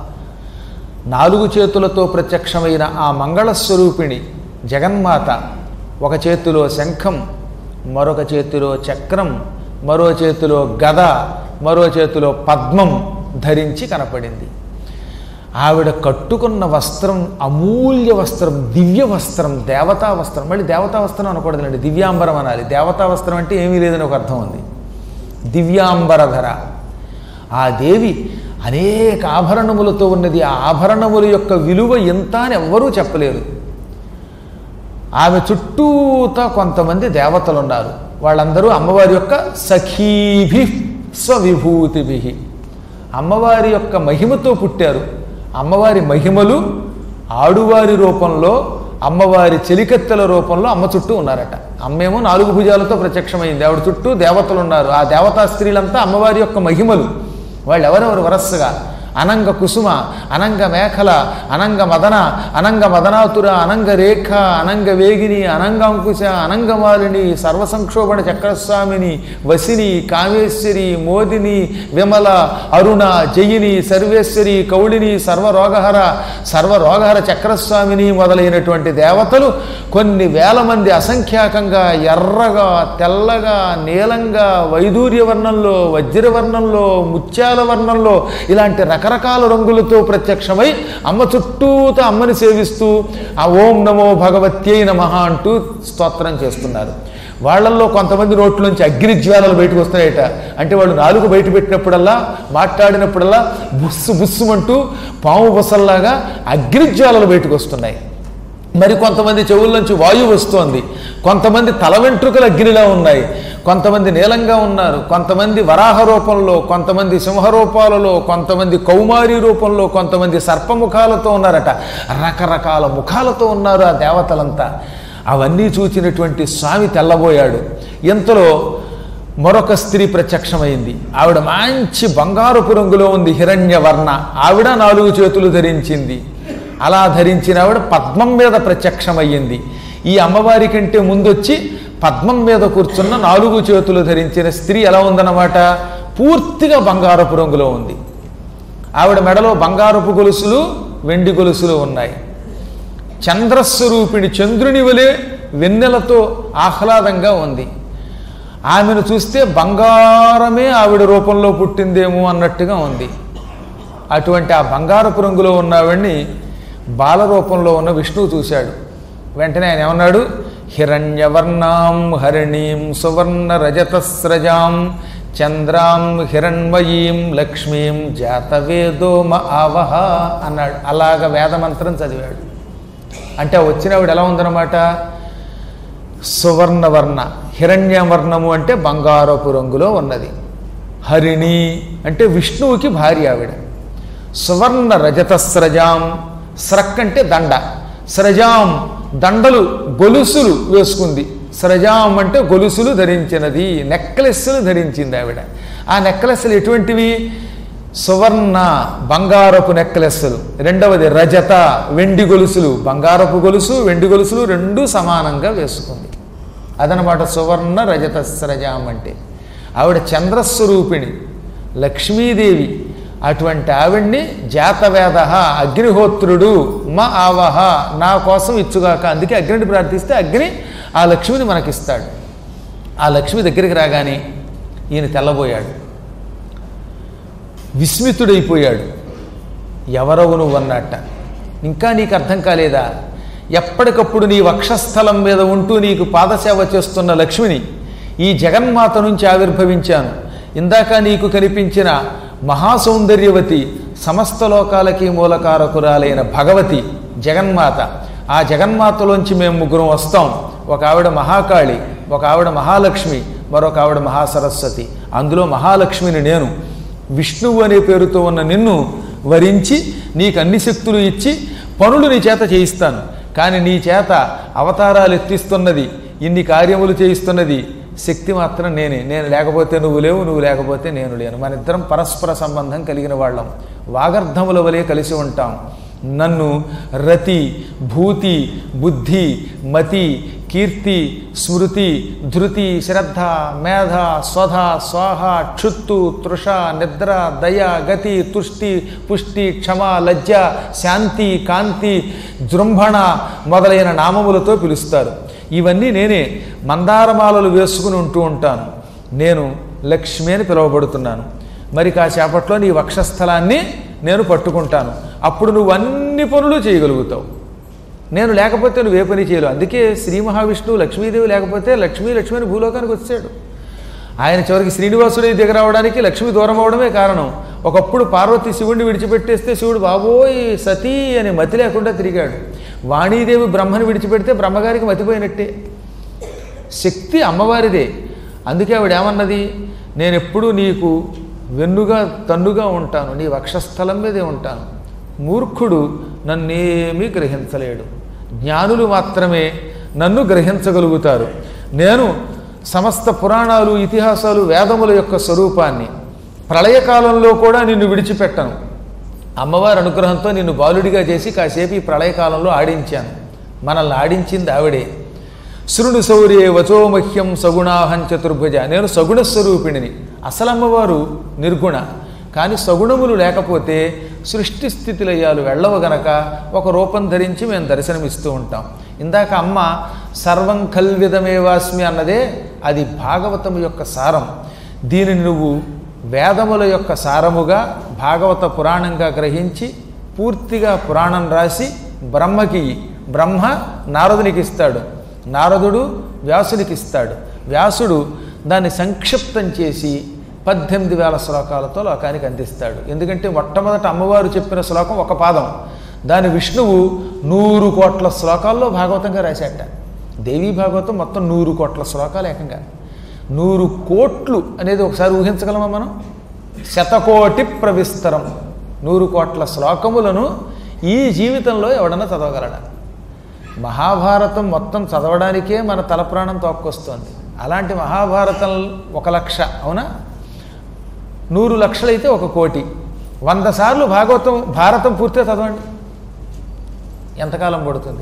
నాలుగు చేతులతో ప్రత్యక్షమైన ఆ మంగళస్వరూపిణి జగన్మాత ఒక చేతిలో శంఖం మరొక చేతిలో చక్రం మరో చేతిలో గద మరో చేతిలో పద్మం ధరించి కనపడింది ఆవిడ కట్టుకున్న వస్త్రం అమూల్య వస్త్రం దివ్య వస్త్రం దేవతా వస్త్రం మళ్ళీ దేవతా వస్త్రం అనకూడదండి దివ్యాంబరం అనాలి దేవతా వస్త్రం అంటే ఏమీ లేదని ఒక అర్థం ఉంది దివ్యాంబరధర ఆ దేవి అనేక ఆభరణములతో ఉన్నది ఆ ఆభరణముల యొక్క విలువ ఎంత అని ఎవ్వరూ చెప్పలేరు ఆమె చుట్టూతా కొంతమంది దేవతలు ఉన్నారు వాళ్ళందరూ అమ్మవారి యొక్క సఖీభి స్వవిభూతిభి అమ్మవారి యొక్క మహిమతో పుట్టారు అమ్మవారి మహిమలు ఆడువారి రూపంలో అమ్మవారి చెలికత్తెల రూపంలో అమ్మ చుట్టూ ఉన్నారట అమ్మేమో నాలుగు భుజాలతో ప్రత్యక్షమైంది ఆవిడ చుట్టూ దేవతలు ఉన్నారు ఆ దేవతా స్త్రీలంతా అమ్మవారి యొక్క మహిమలు వాళ్ళు ఎవరెవరు వరస్సుగా అనంగ కుసుమ అనంగ మేఖల అనంగ మదన అనంగ మదనాతుర అనంగ రేఖ అనంగ వేగిని అనంగాంకుశ అనంగమాలిని సర్వసంక్షోభణ చక్రస్వామిని వసిని కామేశ్వరి మోదిని విమల అరుణ జయిని సర్వేశ్వరి కౌళిని సర్వరోగహర సర్వరోగహర చక్రస్వామిని మొదలైనటువంటి దేవతలు కొన్ని వేల మంది అసంఖ్యాకంగా ఎర్రగా తెల్లగా నీలంగా వైదూర్య వర్ణంలో వజ్రవర్ణంలో ముత్యాల వర్ణంలో ఇలాంటి రకరకాల రంగులతో ప్రత్యక్షమై అమ్మ చుట్టూతో అమ్మని సేవిస్తూ ఆ ఓం నమో భగవత్యై నమః అంటూ స్తోత్రం చేస్తున్నారు వాళ్ళల్లో కొంతమంది నోట్లోంచి అగ్నిజ్వాలలు బయటకు వస్తాయట అంటే వాళ్ళు నాలుగు బయట పెట్టినప్పుడల్లా మాట్లాడినప్పుడల్లా బుస్సు బుస్సుమంటూ పాము బుసల్లాగా అగ్నిజ్వాలలు బయటకు వస్తున్నాయి మరి కొంతమంది చెవుల్లోంచి వాయువు వస్తోంది కొంతమంది తల వెంట్రుకలు అగ్నిలా ఉన్నాయి కొంతమంది నీలంగా ఉన్నారు కొంతమంది వరాహ రూపంలో కొంతమంది సింహ రూపాలలో కొంతమంది కౌమారి రూపంలో కొంతమంది సర్పముఖాలతో ఉన్నారట రకరకాల ముఖాలతో ఉన్నారు ఆ దేవతలంతా అవన్నీ చూచినటువంటి స్వామి తెల్లబోయాడు ఇంతలో మరొక స్త్రీ ప్రత్యక్షమైంది ఆవిడ మంచి బంగారపు రంగులో ఉంది హిరణ్యవర్ణ ఆవిడ నాలుగు చేతులు ధరించింది అలా ధరించిన ఆవిడ పద్మం మీద ప్రత్యక్షమయ్యింది ఈ అమ్మవారి కంటే ముందొచ్చి పద్మం మీద కూర్చున్న నాలుగు చేతులు ధరించిన స్త్రీ ఎలా ఉందన్నమాట పూర్తిగా బంగారపు రంగులో ఉంది ఆవిడ మెడలో బంగారపు గొలుసులు వెండి గొలుసులు ఉన్నాయి చంద్రస్వరూపిణి చంద్రుని వలె వెన్నెలతో ఆహ్లాదంగా ఉంది ఆమెను చూస్తే బంగారమే ఆవిడ రూపంలో పుట్టిందేమో అన్నట్టుగా ఉంది అటువంటి ఆ బంగారపు రంగులో ఉన్నవాడిని బాల రూపంలో ఉన్న విష్ణువు చూశాడు వెంటనే ఆయన ఏమన్నాడు హిరణ్యవర్ణాం హరిణీం సువర్ణ రజతస్రజాం చంద్రాం హిరణ్మయీం లక్ష్మీం జాతవేదోమ ఆవహ అన్నాడు అలాగ వేదమంత్రం చదివాడు అంటే వచ్చినవిడ ఎలా ఉందన్నమాట సువర్ణవర్ణ హిరణ్యవర్ణము అంటే బంగారపు రంగులో ఉన్నది హరిణి అంటే విష్ణువుకి భార్య ఆవిడ సువర్ణ రజత స్రజాం స్రక్ అంటే దండ స్రజాం దండలు గొలుసులు వేసుకుంది స్రజాం అంటే గొలుసులు ధరించినది నెక్లెస్లు ధరించింది ఆవిడ ఆ నెక్లెస్లు ఎటువంటివి సువర్ణ బంగారపు నెక్లెస్సులు రెండవది రజత వెండి గొలుసులు బంగారపు గొలుసు వెండి గొలుసులు రెండు సమానంగా వేసుకుంది అదనమాట సువర్ణ రజత స్రజాం అంటే ఆవిడ చంద్రస్వరూపిణి లక్ష్మీదేవి అటువంటి ఆవిడ్ని జాతవేద అగ్నిహోత్రుడు మా ఆవహ నా కోసం ఇచ్చుగాక అందుకే అగ్నిని ప్రార్థిస్తే అగ్ని ఆ లక్ష్మిని మనకిస్తాడు ఆ లక్ష్మి దగ్గరికి రాగానే ఈయన తెల్లబోయాడు విస్మితుడైపోయాడు ఎవరవు నువ్వు అన్నట్ట ఇంకా నీకు అర్థం కాలేదా ఎప్పటికప్పుడు నీ వక్షస్థలం మీద ఉంటూ నీకు పాదసేవ చేస్తున్న లక్ష్మిని ఈ జగన్మాత నుంచి ఆవిర్భవించాను ఇందాక నీకు కనిపించిన మహాసౌందర్యవతి సమస్త లోకాలకి మూలకారకురాలైన భగవతి జగన్మాత ఆ జగన్మాతలోంచి మేము ముగ్గురం వస్తాం ఒక ఆవిడ మహాకాళి ఒక ఆవిడ మహాలక్ష్మి మరొక ఆవిడ మహాసరస్వతి అందులో మహాలక్ష్మిని నేను విష్ణువు అనే పేరుతో ఉన్న నిన్ను వరించి నీకు అన్ని శక్తులు ఇచ్చి పనులు నీ చేత చేయిస్తాను కానీ నీ చేత అవతారాలు ఎత్తిస్తున్నది ఇన్ని కార్యములు చేయిస్తున్నది శక్తి మాత్రం నేనే నేను లేకపోతే నువ్వు లేవు నువ్వు లేకపోతే నేను లేను మన ఇద్దరం పరస్పర సంబంధం కలిగిన వాళ్ళం వాగర్ధముల వలె కలిసి ఉంటాం నన్ను రతి భూతి బుద్ధి మతి కీర్తి స్మృతి ధృతి శ్రద్ధ మేధ స్వధ స్వాహ క్షుత్తు తృష నిద్ర దయ గతి తుష్టి పుష్టి క్షమ లజ్జ శాంతి కాంతి జృంభణ మొదలైన నామములతో పిలుస్తారు ఇవన్నీ నేనే మందారమాలలు వేసుకుని ఉంటూ ఉంటాను నేను లక్ష్మి అని పిలువబడుతున్నాను మరి కాసేపట్లో నీ వక్షస్థలాన్ని నేను పట్టుకుంటాను అప్పుడు నువ్వు అన్ని పనులు చేయగలుగుతావు నేను లేకపోతే నువ్వు ఏ పని చేయలేవు అందుకే శ్రీ మహావిష్ణువు లక్ష్మీదేవి లేకపోతే లక్ష్మీ లక్ష్మి అని భూలోకానికి వచ్చాడు ఆయన చివరికి శ్రీనివాసుడి దగ్గర అవడానికి లక్ష్మి దూరం అవడమే కారణం ఒకప్పుడు పార్వతి శివుడిని విడిచిపెట్టేస్తే శివుడు బాబోయ్ సతీ అని మతి లేకుండా తిరిగాడు వాణీదేవి బ్రహ్మని విడిచిపెడితే బ్రహ్మగారికి మతిపోయినట్టే శక్తి అమ్మవారిదే అందుకే ఆవిడ ఏమన్నది నేను ఎప్పుడూ నీకు వెన్నుగా తన్నుగా ఉంటాను నీ వక్షస్థలం మీదే ఉంటాను మూర్ఖుడు నన్నేమీ గ్రహించలేడు జ్ఞానులు మాత్రమే నన్ను గ్రహించగలుగుతారు నేను సమస్త పురాణాలు ఇతిహాసాలు వేదముల యొక్క స్వరూపాన్ని ప్రళయకాలంలో కూడా నిన్ను విడిచిపెట్టను అమ్మవారి అనుగ్రహంతో నిన్ను బాలుడిగా చేసి కాసేపు ఈ ప్రళయకాలంలో ఆడించాను మనల్ని ఆడించింది ఆవిడే శృణు శౌర్యే వచోమహ్యం సగుణాహం చతుర్భుజ నేను సగుణ స్వరూపిణిని అసలమ్మవారు నిర్గుణ కానీ సగుణములు లేకపోతే సృష్టి స్థితిలయ్యాలు వెళ్ళవు గనక ఒక రూపం ధరించి మేము దర్శనమిస్తూ ఉంటాం ఇందాక అమ్మ సర్వం కల్విదమేవాస్మి అన్నదే అది భాగవతం యొక్క సారం దీనిని నువ్వు వేదముల యొక్క సారముగా భాగవత పురాణంగా గ్రహించి పూర్తిగా పురాణం రాసి బ్రహ్మకి బ్రహ్మ నారదునికి ఇస్తాడు నారదుడు వ్యాసునికి ఇస్తాడు వ్యాసుడు దాన్ని సంక్షిప్తం చేసి పద్దెనిమిది వేల శ్లోకాలతో లోకానికి అందిస్తాడు ఎందుకంటే మొట్టమొదట అమ్మవారు చెప్పిన శ్లోకం ఒక పాదం దాని విష్ణువు నూరు కోట్ల శ్లోకాల్లో భాగవతంగా రాశాట దేవీ భాగవతం మొత్తం నూరు కోట్ల శ్లోకాలు ఏకంగా నూరు కోట్లు అనేది ఒకసారి ఊహించగలమా మనం శతకోటి ప్రవిస్తరం నూరు కోట్ల శ్లోకములను ఈ జీవితంలో ఎవడన్నా చదవగలడా మహాభారతం మొత్తం చదవడానికే మన తల ప్రాణం తోక్కొస్తోంది అలాంటి మహాభారతం ఒక లక్ష అవునా నూరు లక్షలైతే ఒక కోటి వంద సార్లు భాగవతం భారతం పూర్తిగా చదవండి ఎంతకాలం పడుతుంది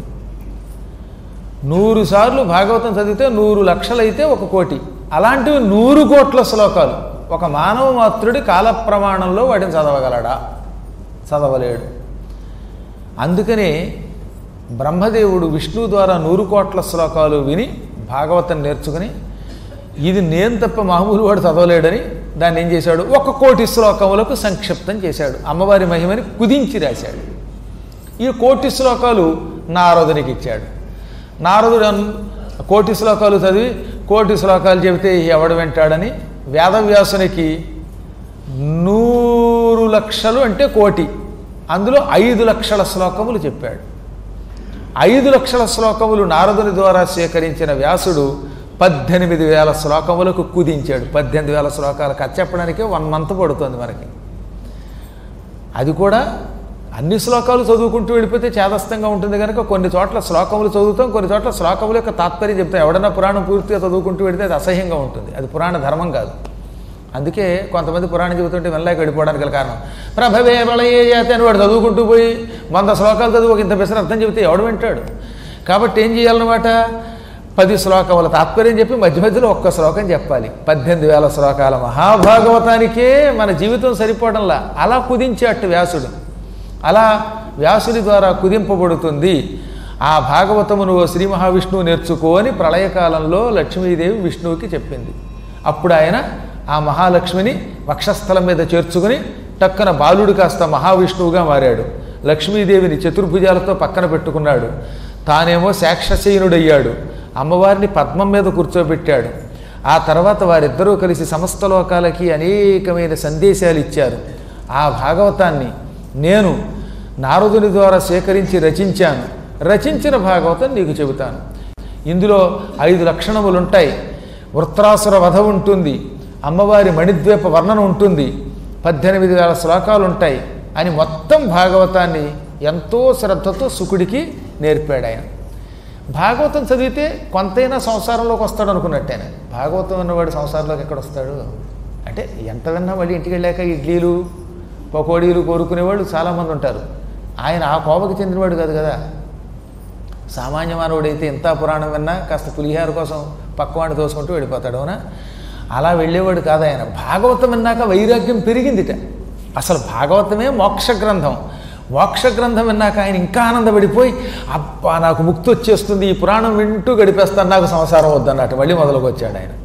నూరు సార్లు భాగవతం చదివితే నూరు లక్షలైతే ఒక కోటి అలాంటివి నూరు కోట్ల శ్లోకాలు ఒక మానవ మాత్రుడి కాల ప్రమాణంలో వాటిని చదవగలడా చదవలేడు అందుకనే బ్రహ్మదేవుడు విష్ణు ద్వారా నూరు కోట్ల శ్లోకాలు విని భాగవతం నేర్చుకుని ఇది నేను తప్ప మామూలు వాడు చదవలేడని దాన్ని ఏం చేశాడు ఒక కోటి శ్లోకములకు సంక్షిప్తం చేశాడు అమ్మవారి మహిమని కుదించి రాశాడు ఈ కోటి శ్లోకాలు నారదునికి ఇచ్చాడు నారదుడు అన్- కోటి శ్లోకాలు చదివి కోటి శ్లోకాలు చెబితే ఎవడు వింటాడని వేదవ్యాసునికి నూరు లక్షలు అంటే కోటి అందులో ఐదు లక్షల శ్లోకములు చెప్పాడు ఐదు లక్షల శ్లోకములు నారదుని ద్వారా స్వీకరించిన వ్యాసుడు పద్దెనిమిది వేల శ్లోకములకు కుదించాడు పద్దెనిమిది వేల శ్లోకాలు కథ చెప్పడానికే వన్ మంత్ పడుతుంది మనకి అది కూడా అన్ని శ్లోకాలు చదువుకుంటూ వెళ్ళిపోతే చేదస్తంగా ఉంటుంది కనుక కొన్ని చోట్ల శ్లోకములు చదువుతాం కొన్ని చోట్ల శ్లోకముల యొక్క తాత్పర్యం చెప్తాం ఎవడన్నా పురాణం పూర్తిగా చదువుకుంటూ వెళితే అది అసహ్యంగా ఉంటుంది అది పురాణ ధర్మం కాదు అందుకే కొంతమంది పురాణం చెబుతుంటే వెళ్ళాక వెళ్ళిపోవడానికి గల కారణం ప్రభవే వలయే జాతి అని వాడు చదువుకుంటూ పోయి వంద శ్లోకాలు చదువు ఒక ఇంత పెసర అర్థం చెబితే ఎవడు వింటాడు కాబట్టి ఏం చేయాలన్నమాట పది శ్లోకముల తాత్పర్యం చెప్పి మధ్య మధ్యలో ఒక్క శ్లోకం చెప్పాలి పద్దెనిమిది వేల శ్లోకాల మహాభాగవతానికే మన జీవితం సరిపోవడంలా అలా కుదించాడు వ్యాసుడు అలా వ్యాసుడి ద్వారా కుదింపబడుతుంది ఆ భాగవతమును ఓ శ్రీ మహావిష్ణువు నేర్చుకో అని ప్రళయకాలంలో లక్ష్మీదేవి విష్ణువుకి చెప్పింది అప్పుడు ఆయన ఆ మహాలక్ష్మిని వక్షస్థలం మీద చేర్చుకుని టక్కన బాలుడు కాస్త మహావిష్ణువుగా మారాడు లక్ష్మీదేవిని చతుర్భుజాలతో పక్కన పెట్టుకున్నాడు తానేమో శాక్షశయనుడయ్యాడు అమ్మవారిని పద్మం మీద కూర్చోబెట్టాడు ఆ తర్వాత వారిద్దరూ కలిసి సమస్త లోకాలకి అనేకమైన సందేశాలు ఇచ్చారు ఆ భాగవతాన్ని నేను నారదుని ద్వారా సేకరించి రచించాను రచించిన భాగవతం నీకు చెబుతాను ఇందులో ఐదు లక్షణములు ఉంటాయి వృత్రాసుర వధ ఉంటుంది అమ్మవారి మణిద్వీప వర్ణన ఉంటుంది పద్దెనిమిది వేల శ్లోకాలు ఉంటాయి అని మొత్తం భాగవతాన్ని ఎంతో శ్రద్ధతో సుకుడికి నేర్పాడు ఆయన భాగవతం చదివితే కొంతైనా సంసారంలోకి వస్తాడు అనుకున్నట్టేనే భాగవతం ఉన్నవాడు సంసారంలోకి ఎక్కడ వస్తాడు అంటే ఎంత విన్నా మళ్ళీ ఇంటికి వెళ్ళాక ఇడ్లీలు పకోడీలు కోరుకునేవాళ్ళు చాలామంది ఉంటారు ఆయన ఆ కోపకి చెందినవాడు కాదు కదా సామాన్య మానవుడైతే ఇంత పురాణం విన్నా కాస్త పులిహార కోసం పక్కవాడిని తోసుకుంటూ వెళ్ళిపోతాడు అవునా అలా వెళ్ళేవాడు కాదు ఆయన భాగవతం విన్నాక వైరాగ్యం పెరిగిందిట అసలు భాగవతమే మోక్ష గ్రంథం మోక్ష గ్రంథం విన్నాక ఆయన ఇంకా ఆనందపడిపోయి అబ్బా నాకు ముక్తి వచ్చేస్తుంది ఈ పురాణం వింటూ గడిపేస్తాను నాకు సంసారం వద్దన్నట్టు మళ్ళీ మొదలుకు వచ్చాడు ఆయన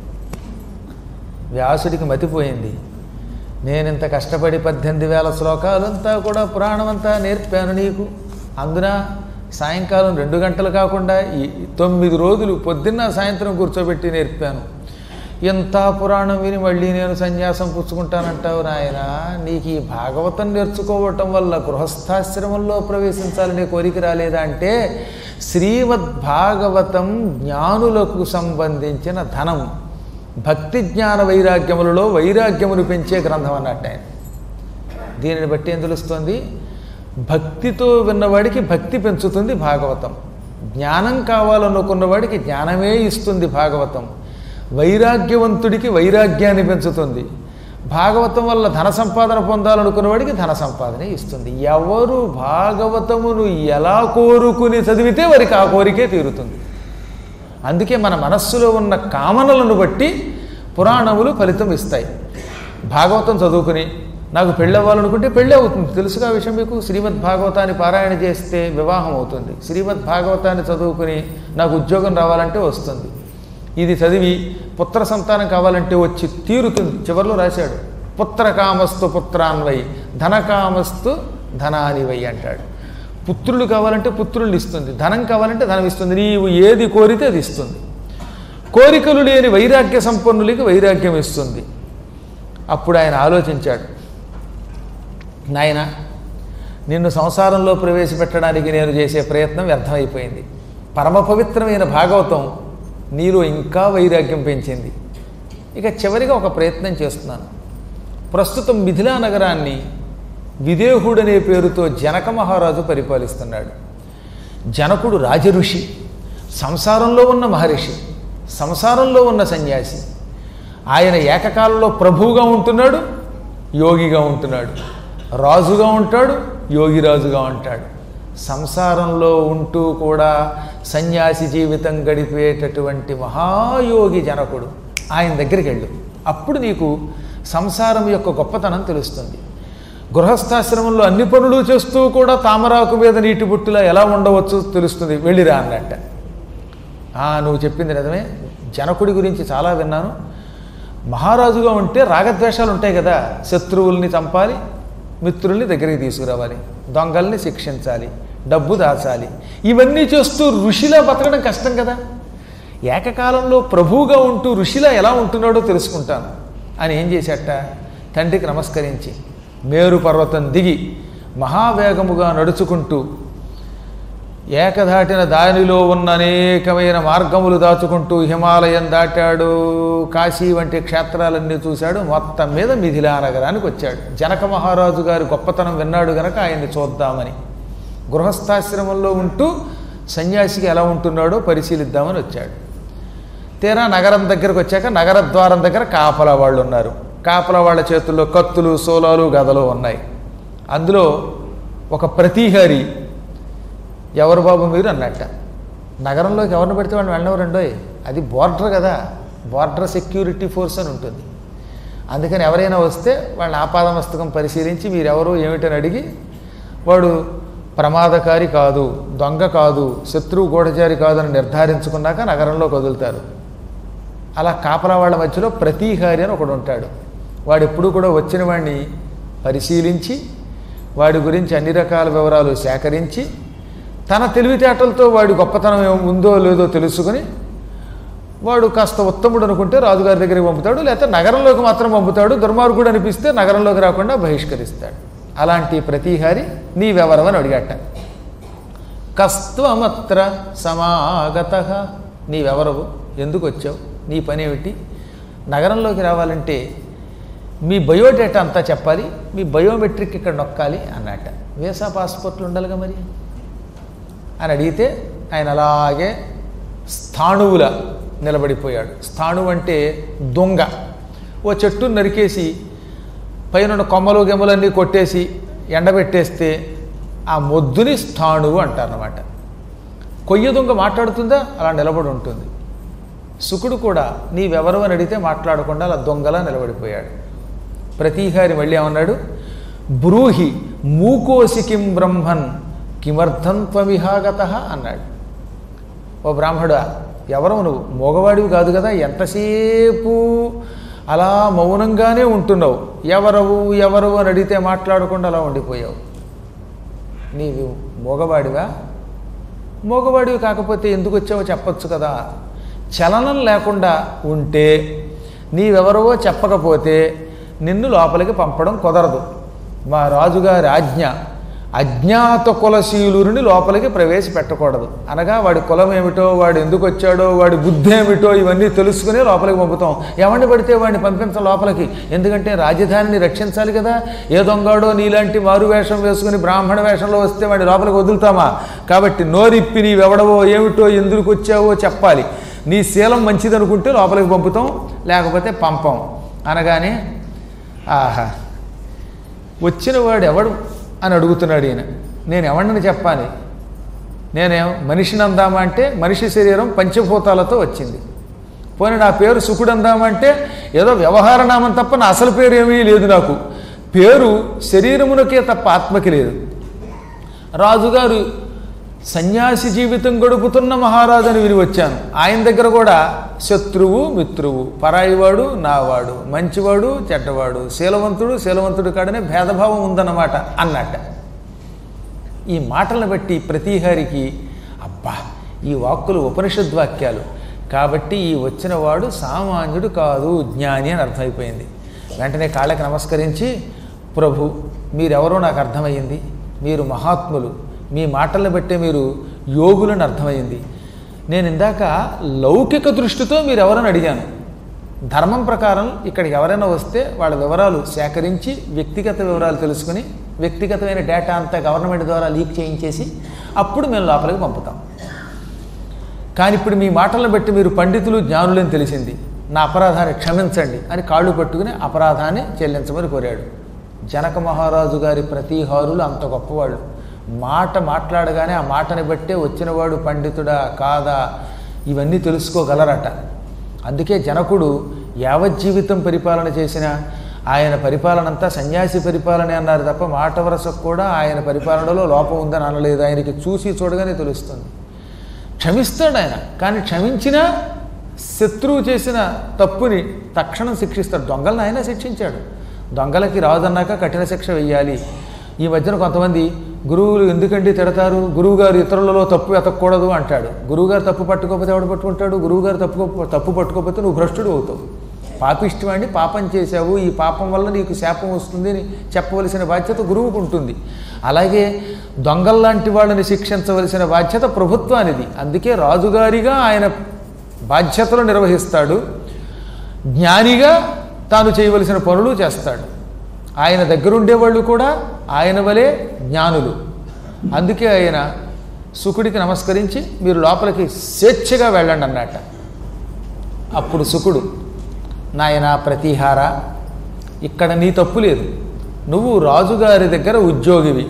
వ్యాసుడికి మతిపోయింది నేను ఇంత కష్టపడి పద్దెనిమిది వేల శ్లోకాలంతా కూడా పురాణం అంతా నేర్పాను నీకు అందున సాయంకాలం రెండు గంటలు కాకుండా ఈ తొమ్మిది రోజులు పొద్దున్న సాయంత్రం కూర్చోబెట్టి నేర్పాను ఎంత పురాణం విని మళ్ళీ నేను సన్యాసం పుచ్చుకుంటానంటావు నాయన నీకు ఈ భాగవతం నేర్చుకోవటం వల్ల గృహస్థాశ్రమంలో ప్రవేశించాలనే కోరిక రాలేదా అంటే శ్రీమద్ భాగవతం జ్ఞానులకు సంబంధించిన ధనం భక్తి జ్ఞాన వైరాగ్యములలో వైరాగ్యమును పెంచే గ్రంథం అన్నట్టు ఆయన దీనిని బట్టి ఏం తెలుస్తుంది భక్తితో విన్నవాడికి భక్తి పెంచుతుంది భాగవతం జ్ఞానం కావాలనుకున్నవాడికి జ్ఞానమే ఇస్తుంది భాగవతం వైరాగ్యవంతుడికి వైరాగ్యాన్ని పెంచుతుంది భాగవతం వల్ల ధన సంపాదన పొందాలనుకున్నవాడికి ధన సంపాదన ఇస్తుంది ఎవరు భాగవతమును ఎలా కోరుకుని చదివితే వారికి ఆ కోరికే తీరుతుంది అందుకే మన మనస్సులో ఉన్న కామనలను బట్టి పురాణములు ఫలితం ఇస్తాయి భాగవతం చదువుకుని నాకు పెళ్ళి అవ్వాలనుకుంటే పెళ్ళి అవుతుంది తెలుసుగా ఆ విషయం మీకు శ్రీమద్ భాగవతాన్ని పారాయణ చేస్తే వివాహం అవుతుంది శ్రీమద్ భాగవతాన్ని చదువుకుని నాకు ఉద్యోగం రావాలంటే వస్తుంది ఇది చదివి పుత్ర సంతానం కావాలంటే వచ్చి తీరుతుంది చివరిలో రాశాడు పుత్రకామస్తు పుత్రాన్వై ధనకామస్తు ధనానివై అంటాడు పుత్రులు కావాలంటే పుత్రుల్ని ఇస్తుంది ధనం కావాలంటే ధనం ఇస్తుంది నీవు ఏది కోరితే అది ఇస్తుంది కోరికలు లేని వైరాగ్య సంపన్నులకి వైరాగ్యం ఇస్తుంది అప్పుడు ఆయన ఆలోచించాడు నాయన నిన్ను సంసారంలో ప్రవేశపెట్టడానికి నేను చేసే ప్రయత్నం వ్యర్థమైపోయింది పరమ పవిత్రమైన భాగవతం నీలో ఇంకా వైరాగ్యం పెంచింది ఇక చివరిగా ఒక ప్రయత్నం చేస్తున్నాను ప్రస్తుతం మిథిలా నగరాన్ని విదేహుడనే పేరుతో జనక మహారాజు పరిపాలిస్తున్నాడు జనకుడు రాజఋషి సంసారంలో ఉన్న మహర్షి సంసారంలో ఉన్న సన్యాసి ఆయన ఏకకాలంలో ప్రభువుగా ఉంటున్నాడు యోగిగా ఉంటున్నాడు రాజుగా ఉంటాడు యోగిరాజుగా ఉంటాడు సంసారంలో ఉంటూ కూడా సన్యాసి జీవితం గడిపేటటువంటి మహాయోగి జనకుడు ఆయన దగ్గరికి వెళ్ళు అప్పుడు నీకు సంసారం యొక్క గొప్పతనం తెలుస్తుంది గృహస్థాశ్రమంలో అన్ని పనులు చేస్తూ కూడా తామరాకు మీద నీటి బుట్టులా ఎలా ఉండవచ్చు తెలుస్తుంది వెళ్ళిరా అన్నట్ట "ఆ, నువ్వు చెప్పింది నిజమే జనకుడి గురించి చాలా విన్నాను మహారాజుగా ఉంటే రాగద్వేషాలు ఉంటాయి కదా శత్రువుల్ని చంపాలి మిత్రుల్ని దగ్గరికి తీసుకురావాలి దొంగల్ని శిక్షించాలి డబ్బు దాచాలి ఇవన్నీ చేస్తూ ఋషిలా బతకడం కష్టం కదా ఏకకాలంలో ప్రభువుగా ఉంటూ ఋషిలా ఎలా ఉంటున్నాడో తెలుసుకుంటాను అని ఏం చేశాట తండ్రికి నమస్కరించి మేరు పర్వతం దిగి మహావేగముగా నడుచుకుంటూ ఏకధాటిన దానిలో ఉన్న అనేకమైన మార్గములు దాచుకుంటూ హిమాలయం దాటాడు కాశీ వంటి క్షేత్రాలన్నీ చూశాడు మొత్తం మీద మిథిలా నగరానికి వచ్చాడు జనక మహారాజు గారి గొప్పతనం విన్నాడు గనక ఆయన్ని చూద్దామని గృహస్థాశ్రమంలో ఉంటూ సన్యాసికి ఎలా ఉంటున్నాడో పరిశీలిద్దామని వచ్చాడు తీరా నగరం దగ్గరకు వచ్చాక నగర ద్వారం దగ్గర కాపలా వాళ్ళు ఉన్నారు కాపలా వాళ్ళ చేతుల్లో కత్తులు సోలాలు గదలు ఉన్నాయి అందులో ఒక ప్రతిహారి ఎవరు బాబు మీరు అన్నట్ట నగరంలోకి ఎవరిని పెడితే వాళ్ళు వెళ్ళవరండోయ్ అది బోర్డర్ కదా బోర్డర్ సెక్యూరిటీ ఫోర్స్ అని ఉంటుంది అందుకని ఎవరైనా వస్తే వాళ్ళని ఆపాదమస్తకం పరిశీలించి మీరెవరు ఏమిటని అడిగి వాడు ప్రమాదకారి కాదు దొంగ కాదు శత్రువు గూఢచారి కాదు అని నిర్ధారించుకున్నాక నగరంలోకి వదులుతారు అలా కాపలా వాళ్ళ మధ్యలో ప్రతీహారి అని ఒకడు ఉంటాడు వాడు ఎప్పుడూ కూడా వచ్చిన వాడిని పరిశీలించి వాడి గురించి అన్ని రకాల వివరాలు సేకరించి తన తెలివితేటలతో వాడి గొప్పతనం ఏమో ఉందో లేదో తెలుసుకుని వాడు కాస్త ఉత్తముడు అనుకుంటే రాజుగారి దగ్గరికి పంపుతాడు లేకపోతే నగరంలోకి మాత్రం పంపుతాడు దుర్మార్గుడు అనిపిస్తే నగరంలోకి రాకుండా బహిష్కరిస్తాడు అలాంటి ప్రతిహారి నీవెవరవని అడిగాట కస్త్వమత్ర సమాగత నీవెవరవు ఎందుకు వచ్చావు నీ పని ఏమిటి నగరంలోకి రావాలంటే మీ బయోడేటా అంతా చెప్పాలి మీ బయోమెట్రిక్ ఇక్కడ నొక్కాలి అన్నట్ట వీసా పాస్పోర్ట్లు ఉండాలిగా మరి అని అడిగితే ఆయన అలాగే స్థాణువుల నిలబడిపోయాడు స్థాణువు అంటే దొంగ ఓ చెట్టు నరికేసి పైన కొమ్మలు గెమ్మలన్నీ కొట్టేసి ఎండబెట్టేస్తే ఆ మొద్దుని స్థాణువు అంటారన్నమాట కొయ్య దొంగ మాట్లాడుతుందా అలా నిలబడి ఉంటుంది శుకుడు కూడా నీవెవరు అని అడిగితే మాట్లాడకుండా అలా దొంగలా నిలబడిపోయాడు ప్రతీహారి మళ్ళీ ఏమన్నాడు బ్రూహి మూకోసి కిం బ్రహ్మన్ కిమర్థం త్వమిహాగత అన్నాడు ఓ బ్రాహ్మడా ఎవరు నువ్వు మగవాడివి కాదు కదా ఎంతసేపు అలా మౌనంగానే ఉంటున్నావు ఎవరవు ఎవరు అని అడిగితే మాట్లాడకుండా అలా ఉండిపోయావు నీవు మగవాడివా మగవాడివి కాకపోతే ఎందుకు వచ్చావో చెప్పొచ్చు కదా చలనం లేకుండా ఉంటే నీవెవరవో చెప్పకపోతే నిన్ను లోపలికి పంపడం కుదరదు మా రాజుగారి ఆజ్ఞ అజ్ఞాత కులశీలుని లోపలికి ప్రవేశపెట్టకూడదు అనగా వాడి కులం ఏమిటో వాడు ఎందుకు వచ్చాడో వాడి బుద్ధి ఏమిటో ఇవన్నీ తెలుసుకుని లోపలికి పంపుతాం ఎవరిని పడితే వాడిని పంపించం లోపలికి ఎందుకంటే రాజధానిని రక్షించాలి కదా ఏ దొంగాడో నీలాంటి మారు వేషం వేసుకుని బ్రాహ్మణ వేషంలో వస్తే వాడిని లోపలికి వదులుతామా కాబట్టి నోరిప్పి నీవెవడవో ఏమిటో ఎందుకు వచ్చావో చెప్పాలి నీ శీలం మంచిదనుకుంటే లోపలికి పంపుతాం లేకపోతే పంపం అనగానే ఆహా వచ్చిన వాడు ఎవడు అని అడుగుతున్నాడు ఈయన నేను ఎవడిని చెప్పాలి నేనేం మనిషిని అందామా అంటే మనిషి శరీరం పంచభూతాలతో వచ్చింది పోనీ నా పేరు సుకుడు అందామంటే ఏదో వ్యవహార నామం తప్ప నా అసలు పేరు ఏమీ లేదు నాకు పేరు శరీరమునకే తప్ప ఆత్మకి లేదు రాజుగారు సన్యాసి జీవితం గడుపుతున్న మహారాజుని విని వచ్చాను ఆయన దగ్గర కూడా శత్రువు మిత్రువు పరాయివాడు నావాడు మంచివాడు చెడ్డవాడు శీలవంతుడు శీలవంతుడు కాడనే భేదభావం ఉందన్నమాట అన్నట్ట ఈ మాటలను బట్టి ప్రతిహారికి అబ్బా ఈ వాక్కులు ఉపనిషద్ వాక్యాలు కాబట్టి ఈ వచ్చిన వాడు సామాన్యుడు కాదు జ్ఞాని అని అర్థమైపోయింది వెంటనే కాళ్ళకి నమస్కరించి ప్రభు మీరెవరో నాకు అర్థమయ్యింది మీరు మహాత్ములు మీ మాటలను బట్టే మీరు యోగులని అర్థమైంది నేను ఇందాక లౌకిక దృష్టితో మీరు ఎవరని అడిగాను ధర్మం ప్రకారం ఇక్కడికి ఎవరైనా వస్తే వాళ్ళ వివరాలు సేకరించి వ్యక్తిగత వివరాలు తెలుసుకుని వ్యక్తిగతమైన డేటా అంతా గవర్నమెంట్ ద్వారా లీక్ చేయించేసి అప్పుడు మేము లోపలికి పంపుతాం కానీ ఇప్పుడు మీ మాటలను బట్టి మీరు పండితులు జ్ఞానులని తెలిసింది నా అపరాధాన్ని క్షమించండి అని కాళ్ళు పట్టుకుని అపరాధాన్ని చెల్లించమని కోరాడు జనక మహారాజు గారి ప్రతీహారులు అంత గొప్పవాళ్ళు మాట మాట్లాడగానే ఆ మాటని బట్టే వచ్చినవాడు పండితుడా కాదా ఇవన్నీ తెలుసుకోగలరట అందుకే జనకుడు యావజ్జీవితం పరిపాలన చేసిన ఆయన పరిపాలన అంతా సన్యాసి పరిపాలనే అన్నారు తప్ప మాట వరసకు కూడా ఆయన పరిపాలనలో లోపం ఉందని అనలేదు ఆయనకి చూసి చూడగానే తెలుస్తుంది క్షమిస్తాడు ఆయన కానీ క్షమించినా శత్రువు చేసిన తప్పుని తక్షణం శిక్షిస్తాడు దొంగలను ఆయన శిక్షించాడు దొంగలకి రాదన్నాక కఠిన శిక్ష వెయ్యాలి ఈ మధ్యన కొంతమంది గురువులు ఎందుకండి తిడతారు గురువుగారు ఇతరులలో తప్పు ఎతకూడదు అంటాడు గురువుగారు తప్పు పట్టుకోకపోతే ఎవడు పట్టుకుంటాడు గురువుగారు తప్పు తప్పు పట్టుకోకపోతే నువ్వు భ్రష్టుడు అవుతావు పాపిష్టమండి పాపం చేశావు ఈ పాపం వల్ల నీకు శాపం వస్తుంది అని చెప్పవలసిన బాధ్యత గురువుకు ఉంటుంది అలాగే దొంగల్లాంటి వాళ్ళని శిక్షించవలసిన బాధ్యత ప్రభుత్వానిది అందుకే రాజుగారిగా ఆయన బాధ్యతలు నిర్వహిస్తాడు జ్ఞానిగా తాను చేయవలసిన పనులు చేస్తాడు ఆయన దగ్గరుండేవాళ్ళు కూడా ఆయన వలె జ్ఞానులు అందుకే ఆయన సుకుడికి నమస్కరించి మీరు లోపలికి స్వేచ్ఛగా వెళ్ళండి అన్నట్ట అప్పుడు సుకుడు నాయన ప్రతిహార ఇక్కడ నీ తప్పు లేదు నువ్వు రాజుగారి దగ్గర ఉద్యోగివి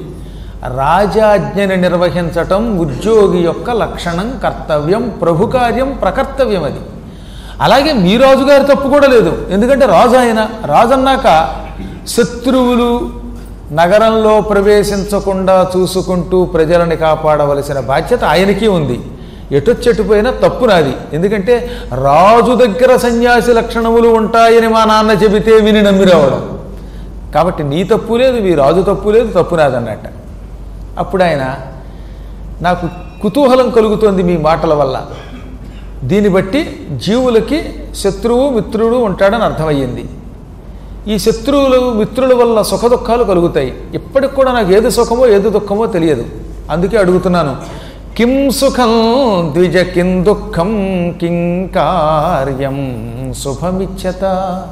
రాజాజ్ఞని నిర్వహించటం ఉద్యోగి యొక్క లక్షణం కర్తవ్యం ప్రభు కార్యం ప్రకర్తవ్యం అది అలాగే మీ రాజుగారి తప్పు కూడా లేదు ఎందుకంటే రాజు ఆయన రాజు అన్నాక శత్రువులు నగరంలో ప్రవేశించకుండా చూసుకుంటూ ప్రజలని కాపాడవలసిన బాధ్యత ఆయనకి ఉంది ఎటొచ్చెట్టుపోయినా తప్పు నాది ఎందుకంటే రాజు దగ్గర సన్యాసి లక్షణములు ఉంటాయని మా నాన్న చెబితే విని నమ్మి రావడం కాబట్టి నీ తప్పు లేదు మీ రాజు తప్పు లేదు తప్పు నాదన్నట్ట అప్పుడు ఆయన నాకు కుతూహలం కలుగుతోంది మీ మాటల వల్ల దీన్ని బట్టి జీవులకి శత్రువు మిత్రుడు ఉంటాడని అర్థమయ్యింది ఈ శత్రువులు మిత్రుల వల్ల సుఖ దుఃఖాలు కలుగుతాయి ఇప్పటికి కూడా నాకు ఏది సుఖమో ఏది దుఃఖమో తెలియదు అందుకే అడుగుతున్నాను కిం సుఖం ద్విజ కిం దుఃఖం కిం కార్యం శుభమిచ్చత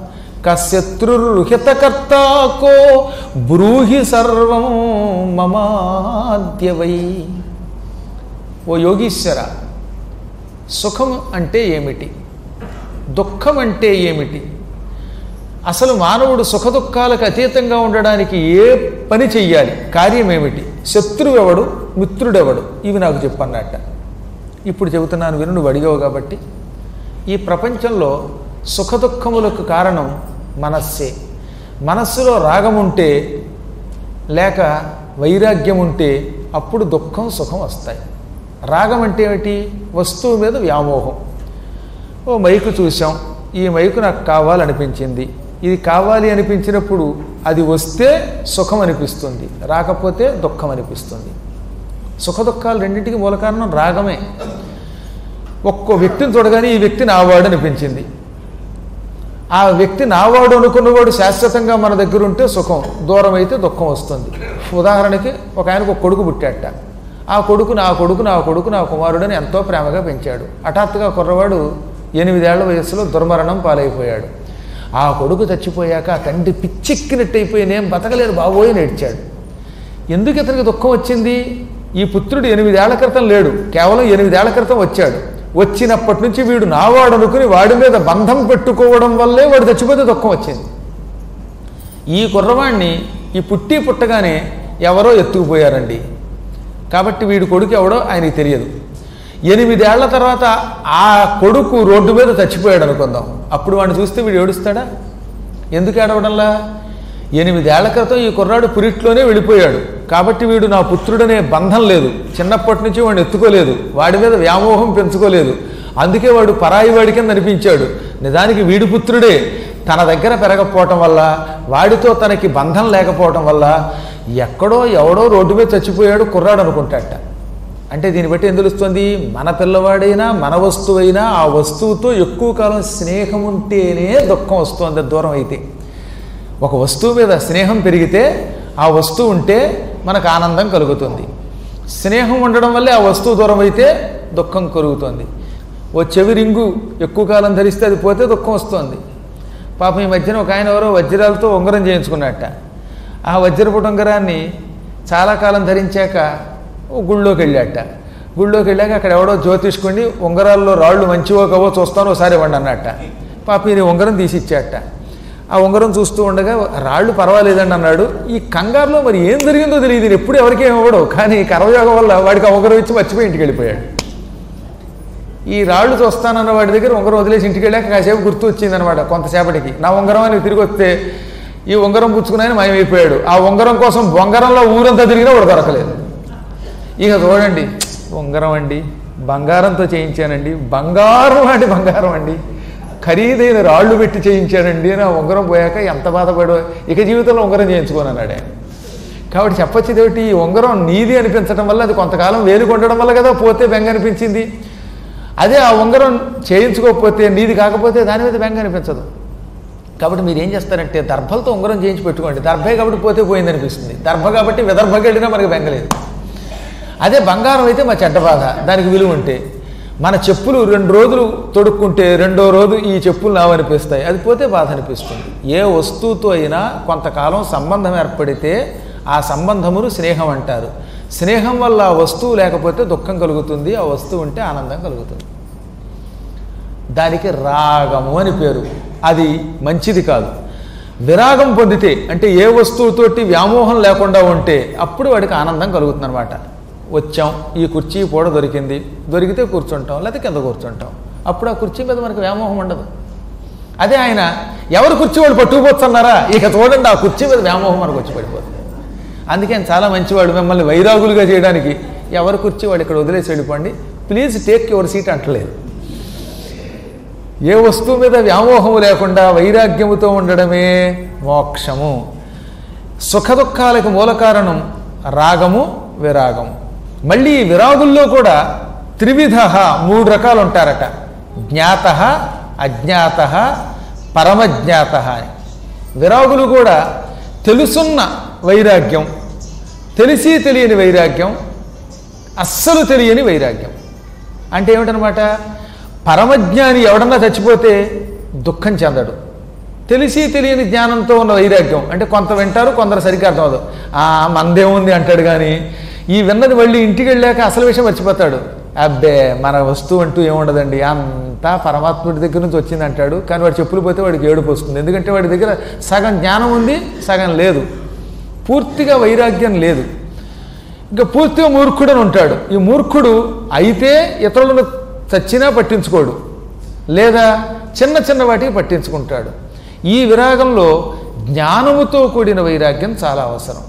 కశత్రుర్హితకర్తా కో బ్రూహి సర్వం మమాద్యవై ఓ యోగీశ్వర సుఖం అంటే ఏమిటి దుఃఖం అంటే ఏమిటి అసలు మానవుడు సుఖదుఖాలకు అతీతంగా ఉండడానికి ఏ పని చెయ్యాలి కార్యం ఏమిటి శత్రువు ఎవడు మిత్రుడెవడు ఇవి నాకు చెప్పన్నట్ట ఇప్పుడు చెబుతున్నాను విను నువ్వు అడిగావు కాబట్టి ఈ ప్రపంచంలో సుఖదుఖములకు కారణం మనస్సే మనస్సులో రాగం ఉంటే లేక వైరాగ్యం ఉంటే అప్పుడు దుఃఖం సుఖం వస్తాయి రాగం అంటే ఏమిటి వస్తువు మీద వ్యామోహం ఓ మైకు చూసాం ఈ మైకు నాకు కావాలనిపించింది ఇది కావాలి అనిపించినప్పుడు అది వస్తే సుఖం అనిపిస్తుంది రాకపోతే దుఃఖం అనిపిస్తుంది సుఖ దుఃఖాలు రెండింటికి మూల కారణం రాగమే ఒక్కో వ్యక్తిని చూడగానే ఈ వ్యక్తి నావాడు అనిపించింది ఆ వ్యక్తి నావాడు అనుకున్నవాడు శాశ్వతంగా మన దగ్గర ఉంటే సుఖం దూరం అయితే దుఃఖం వస్తుంది ఉదాహరణకి ఒక ఆయనకు ఒక కొడుకు పుట్టాట ఆ కొడుకు నా కొడుకు నా కొడుకు నా కుమారుడని ఎంతో ప్రేమగా పెంచాడు హఠాత్తుగా కుర్రవాడు ఎనిమిదేళ్ల వయస్సులో దుర్మరణం పాలైపోయాడు ఆ కొడుకు చచ్చిపోయాక ఆ తండ్రి పిచ్చెక్కినట్టయిపోయి నేను బతకలేను బాబోయ్ అని ఏడ్చాడు ఎందుకు ఇతనికి దుఃఖం వచ్చింది ఈ పుత్రుడు ఎనిమిదేళ్ల క్రితం లేడు కేవలం ఎనిమిదేళ్ల క్రితం వచ్చాడు వచ్చినప్పటి నుంచి వీడు నావాడు అనుకుని వాడి మీద బంధం పెట్టుకోవడం వల్లే వాడు చచ్చిపోతే దుఃఖం వచ్చింది ఈ కుర్రవాణ్ణి ఈ పుట్టి పుట్టగానే ఎవరో ఎత్తుకుపోయారండి కాబట్టి వీడి కొడుకు ఎవడో ఆయనకి తెలియదు ఎనిమిదేళ్ల తర్వాత ఆ కొడుకు రోడ్డు మీద చచ్చిపోయాడు అనుకుందాం అప్పుడు వాడిని చూస్తే వీడు ఏడుస్తాడా ఎందుకు ఏడవడంలా ఎనిమిదేళ్ల క్రితం ఈ కుర్రాడు పురిట్లోనే వెళ్ళిపోయాడు కాబట్టి వీడు నా పుత్రుడనే బంధం లేదు చిన్నప్పటి నుంచి వాడిని ఎత్తుకోలేదు వాడి మీద వ్యామోహం పెంచుకోలేదు అందుకే వాడు పరాయి వాడి కింద అనిపించాడు నిజానికి వీడి పుత్రుడే తన దగ్గర పెరగకపోవటం వల్ల వాడితో తనకి బంధం లేకపోవటం వల్ల ఎక్కడో ఎవడో రోడ్డు మీద చచ్చిపోయాడు కుర్రాడు అనుకుంటాట అంటే దీన్ని బట్టి ఏం తెలుస్తుంది మన పిల్లవాడైనా మన వస్తువైనా ఆ వస్తువుతో ఎక్కువ కాలం స్నేహం ఉంటేనే దుఃఖం వస్తుంది దూరం అయితే ఒక వస్తువు మీద స్నేహం పెరిగితే ఆ వస్తువు ఉంటే మనకు ఆనందం కలుగుతుంది స్నేహం ఉండడం వల్లే ఆ వస్తువు దూరం అయితే దుఃఖం కలుగుతుంది ఓ చెవి రింగు ఎక్కువ కాలం ధరిస్తే అది పోతే దుఃఖం వస్తుంది పాపం ఈ మధ్యన ఒక ఆయన ఎవరో వజ్రాలతో ఉంగరం చేయించుకున్నట్ట ఆ వజ్రపు ఉంగరాన్ని చాలా కాలం ధరించాక ఓ గుళ్ళోకి వెళ్ళాట గుళ్ళోకి వెళ్ళాక అక్కడ ఎవడో జ్యోతిష్కుని ఉంగరాల్లో రాళ్ళు మంచివో కవో చూస్తాను ఒకసారి ఇవ్వండి అన్నట్ట పాప ఈయన ఉంగరం తీసి ఇచ్చాట ఆ ఉంగరం చూస్తూ ఉండగా రాళ్ళు పర్వాలేదండి అన్నాడు ఈ కంగారులో మరి ఏం జరిగిందో తెలియదు ఈయన ఎప్పుడు ఎవరికి ఏమి ఇవ్వడు కానీ ఈ కర్మయోగం వల్ల వాడికి ఆ ఉంగరం ఇచ్చి మర్చిపోయి ఇంటికి వెళ్ళిపోయాడు ఈ రాళ్ళు చూస్తానన్న వాడి దగ్గర ఉంగరం వదిలేసి ఇంటికి వెళ్ళాక కాసేపు గుర్తు వచ్చిందనమాట కొంతసేపటికి నా ఉంగరం అని తిరిగి వస్తే ఈ ఉంగరం పుచ్చుకున్నాయని మాయమైపోయాడు ఆ ఉంగరం కోసం బొంగరంలో ఊరంతా తిరిగినా వాడు దొరకలేదు ఇక చూడండి ఉంగరం అండి బంగారంతో చేయించానండి బంగారం అంటే బంగారం అండి ఖరీదైన రాళ్ళు పెట్టి చేయించానండి నా ఉంగరం పోయాక ఎంత బాధపడో ఇక జీవితంలో ఉంగరం చేయించుకోనన్నాడు ఆయన కాబట్టి చెప్పొచ్చు ఇదేమిటి ఈ ఉంగరం నీది అనిపించడం వల్ల అది కొంతకాలం వేలు కొట్టడం వల్ల కదా పోతే బెంగ అనిపించింది అదే ఆ ఉంగరం చేయించుకోకపోతే నీది కాకపోతే దాని మీద బెంగ అనిపించదు కాబట్టి మీరు ఏం చేస్తారంటే దర్భలతో ఉంగరం చేయించి పెట్టుకోండి దర్భే కాబట్టి పోతే పోయింది అనిపిస్తుంది దర్భ కాబట్టి విదర్భకి వెళ్ళినా మనకి బెంగలేదు అదే బంగారం అయితే మా చెడ్డ బాధ దానికి విలువ ఉంటే మన చెప్పులు రెండు రోజులు తొడుక్కుంటే రెండో రోజు ఈ చెప్పులు నావనిపిస్తాయి అది పోతే బాధ అనిపిస్తుంది ఏ వస్తువుతో అయినా కొంతకాలం సంబంధం ఏర్పడితే ఆ సంబంధమును స్నేహం అంటారు స్నేహం వల్ల ఆ వస్తువు లేకపోతే దుఃఖం కలుగుతుంది ఆ వస్తువు ఉంటే ఆనందం కలుగుతుంది దానికి రాగము అని పేరు అది మంచిది కాదు విరాగం పొందితే అంటే ఏ వస్తువుతోటి వ్యామోహం లేకుండా ఉంటే అప్పుడు వాడికి ఆనందం కలుగుతుంది అనమాట వచ్చాం ఈ కుర్చీ పూడ దొరికింది దొరికితే కూర్చుంటాం లేకపోతే కింద కూర్చుంటాం అప్పుడు ఆ కుర్చీ మీద మనకి వ్యామోహం ఉండదు అదే ఆయన ఎవరు కుర్చీ వాడు పట్టుకుపోతున్నారా ఇక చూడండి ఆ కుర్చీ మీద వ్యామోహం మనకు వచ్చి పడిపోతుంది అందుకే ఆయన చాలా మంచివాడు మిమ్మల్ని వైరాగులుగా చేయడానికి ఎవరు కుర్చీ వాడు ఇక్కడ వదిలేసి వెళ్ళిపోండి ప్లీజ్ టేక్ యువర్ సీట్ అంటలేదు ఏ వస్తువు మీద వ్యామోహము లేకుండా వైరాగ్యముతో ఉండడమే మోక్షము సుఖ దుఃఖాలకు మూల కారణం రాగము విరాగము మళ్ళీ ఈ విరాగుల్లో కూడా త్రివిధ మూడు రకాలు ఉంటారట జ్ఞాత అజ్ఞాత పరమజ్ఞాత అని విరాగులు కూడా తెలుసున్న వైరాగ్యం తెలిసి తెలియని వైరాగ్యం అస్సలు తెలియని వైరాగ్యం అంటే ఏమిటనమాట పరమజ్ఞాని ఎవడన్నా చచ్చిపోతే దుఃఖం చెందడు తెలిసి తెలియని జ్ఞానంతో ఉన్న వైరాగ్యం అంటే కొంత వింటారు కొందరు సరిగ్గా అర్థం అవ్వదు ఆ మందేముంది అంటాడు కానీ ఈ విన్నది మళ్ళీ ఇంటికి వెళ్ళాక అసలు విషయం మర్చిపోతాడు అబ్బే మన వస్తువు అంటూ ఏముండదండి అంతా పరమాత్ముడి దగ్గర నుంచి వచ్చింది అంటాడు కానీ వాడు చెప్పులు పోతే వాడికి ఏడుపు వస్తుంది ఎందుకంటే వాడి దగ్గర సగం జ్ఞానం ఉంది సగం లేదు పూర్తిగా వైరాగ్యం లేదు ఇంకా పూర్తిగా మూర్ఖుడు అని ఉంటాడు ఈ మూర్ఖుడు అయితే ఇతరులను చచ్చినా పట్టించుకోడు లేదా చిన్న చిన్న వాటికి పట్టించుకుంటాడు ఈ విరాగంలో జ్ఞానముతో కూడిన వైరాగ్యం చాలా అవసరం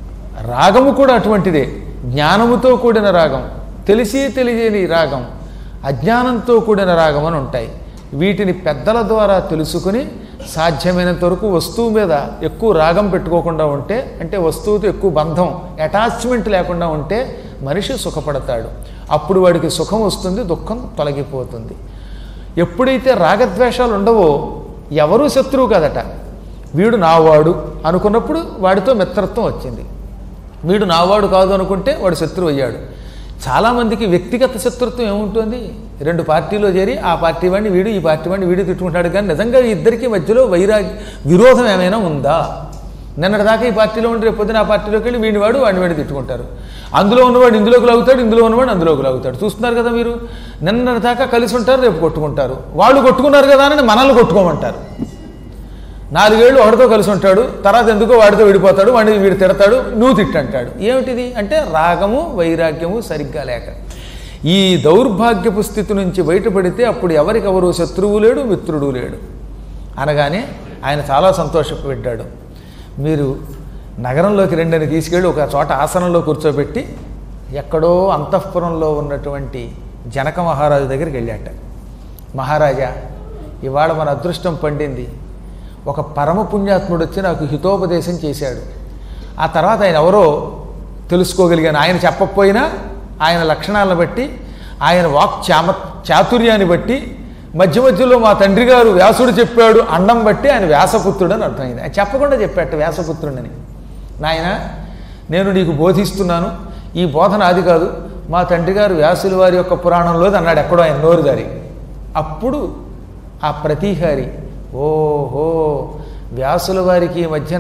రాగము కూడా అటువంటిదే జ్ఞానముతో కూడిన రాగం తెలిసి తెలియని రాగం అజ్ఞానంతో కూడిన రాగం అని ఉంటాయి వీటిని పెద్దల ద్వారా తెలుసుకుని సాధ్యమైనంత వరకు వస్తువు మీద ఎక్కువ రాగం పెట్టుకోకుండా ఉంటే అంటే వస్తువుతో ఎక్కువ బంధం అటాచ్మెంట్ లేకుండా ఉంటే మనిషి సుఖపడతాడు అప్పుడు వాడికి సుఖం వస్తుంది దుఃఖం తొలగిపోతుంది ఎప్పుడైతే రాగద్వేషాలు ఉండవో ఎవరూ శత్రువు కదట వీడు నావాడు అనుకున్నప్పుడు వాడితో మిత్రత్వం వచ్చింది వీడు నావాడు కాదు అనుకుంటే వాడు శత్రువు అయ్యాడు చాలామందికి వ్యక్తిగత శత్రుత్వం ఏముంటుంది రెండు పార్టీలో చేరి ఆ పార్టీ వాడిని వీడు ఈ పార్టీ వాడిని వీడు తిట్టుకుంటాడు కానీ నిజంగా ఈ ఇద్దరికి మధ్యలో వైరాగ్య విరోధం ఏమైనా ఉందా నిన్నటి దాకా ఈ పార్టీలో ఉండి రేపు పొద్దున ఆ పార్టీలోకి వెళ్ళి వీడిని వాడు వాడిని వాడి తిట్టుకుంటారు అందులో ఉన్నవాడు ఇందులోకి లాగుతాడు ఇందులో ఉన్నవాడు అందులోకి లాగుతాడు చూస్తున్నారు కదా మీరు నిన్నటి దాకా కలిసి ఉంటారు రేపు కొట్టుకుంటారు వాళ్ళు కొట్టుకున్నారు కదా అని మనల్ని కొట్టుకోమంటారు నాలుగేళ్ళు ఒకడితో కలిసి ఉంటాడు తర్వాత ఎందుకో వాడితో విడిపోతాడు వాడిని వీడు తిడతాడు నువ్వు తిట్టంటాడు ఏమిటిది అంటే రాగము వైరాగ్యము సరిగ్గా లేక ఈ దౌర్భాగ్యపు స్థితి నుంచి బయటపడితే అప్పుడు ఎవరికెవరు శత్రువు లేడు మిత్రుడు లేడు అనగానే ఆయన చాలా సంతోషపెట్టాడు మీరు నగరంలోకి రెండని తీసుకెళ్ళి ఒక చోట ఆసనంలో కూర్చోబెట్టి ఎక్కడో అంతఃపురంలో ఉన్నటువంటి జనక మహారాజు దగ్గరికి వెళ్ళాట మహారాజా ఇవాళ మన అదృష్టం పండింది ఒక పరమ పుణ్యాత్ముడు వచ్చి నాకు హితోపదేశం చేశాడు ఆ తర్వాత ఆయన ఎవరో తెలుసుకోగలిగాను ఆయన చెప్పకపోయినా ఆయన లక్షణాలను బట్టి ఆయన వాక్ చామ చాతుర్యాన్ని బట్టి మధ్య మధ్యలో మా తండ్రి గారు వ్యాసుడు చెప్పాడు అండం బట్టి ఆయన వ్యాసపుత్రుడు అని అర్థమైంది ఆయన చెప్పకుండా చెప్పాట వ్యాసపుత్రుడని నాయన నేను నీకు బోధిస్తున్నాను ఈ బోధన అది కాదు మా తండ్రి గారు వ్యాసుల వారి యొక్క పురాణంలో అన్నాడు ఎక్కడో ఆయన నోరు దారి అప్పుడు ఆ ప్రతీహారి ఓహో వ్యాసుల వారికి ఈ మధ్యన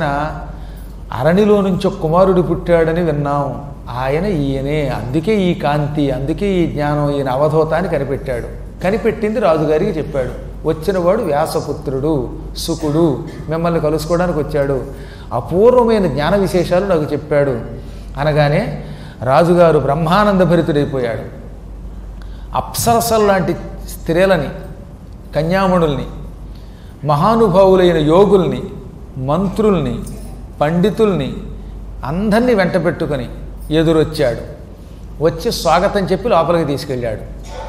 అరణిలో నుంచి ఒక కుమారుడు పుట్టాడని విన్నాం ఆయన ఈయనే అందుకే ఈ కాంతి అందుకే ఈ జ్ఞానం ఈయన అవధూత అని కనిపెట్టాడు కనిపెట్టింది రాజుగారికి చెప్పాడు వచ్చినవాడు వ్యాసపుత్రుడు సుకుడు మిమ్మల్ని కలుసుకోవడానికి వచ్చాడు అపూర్వమైన జ్ఞాన విశేషాలు నాకు చెప్పాడు అనగానే రాజుగారు బ్రహ్మానంద భరితుడైపోయాడు అప్సరసలు లాంటి స్త్రీలని కన్యామణుల్ని మహానుభావులైన యోగుల్ని మంత్రుల్ని పండితుల్ని అందరినీ వెంట పెట్టుకొని ఎదురొచ్చాడు వచ్చి స్వాగతం చెప్పి లోపలికి తీసుకెళ్ళాడు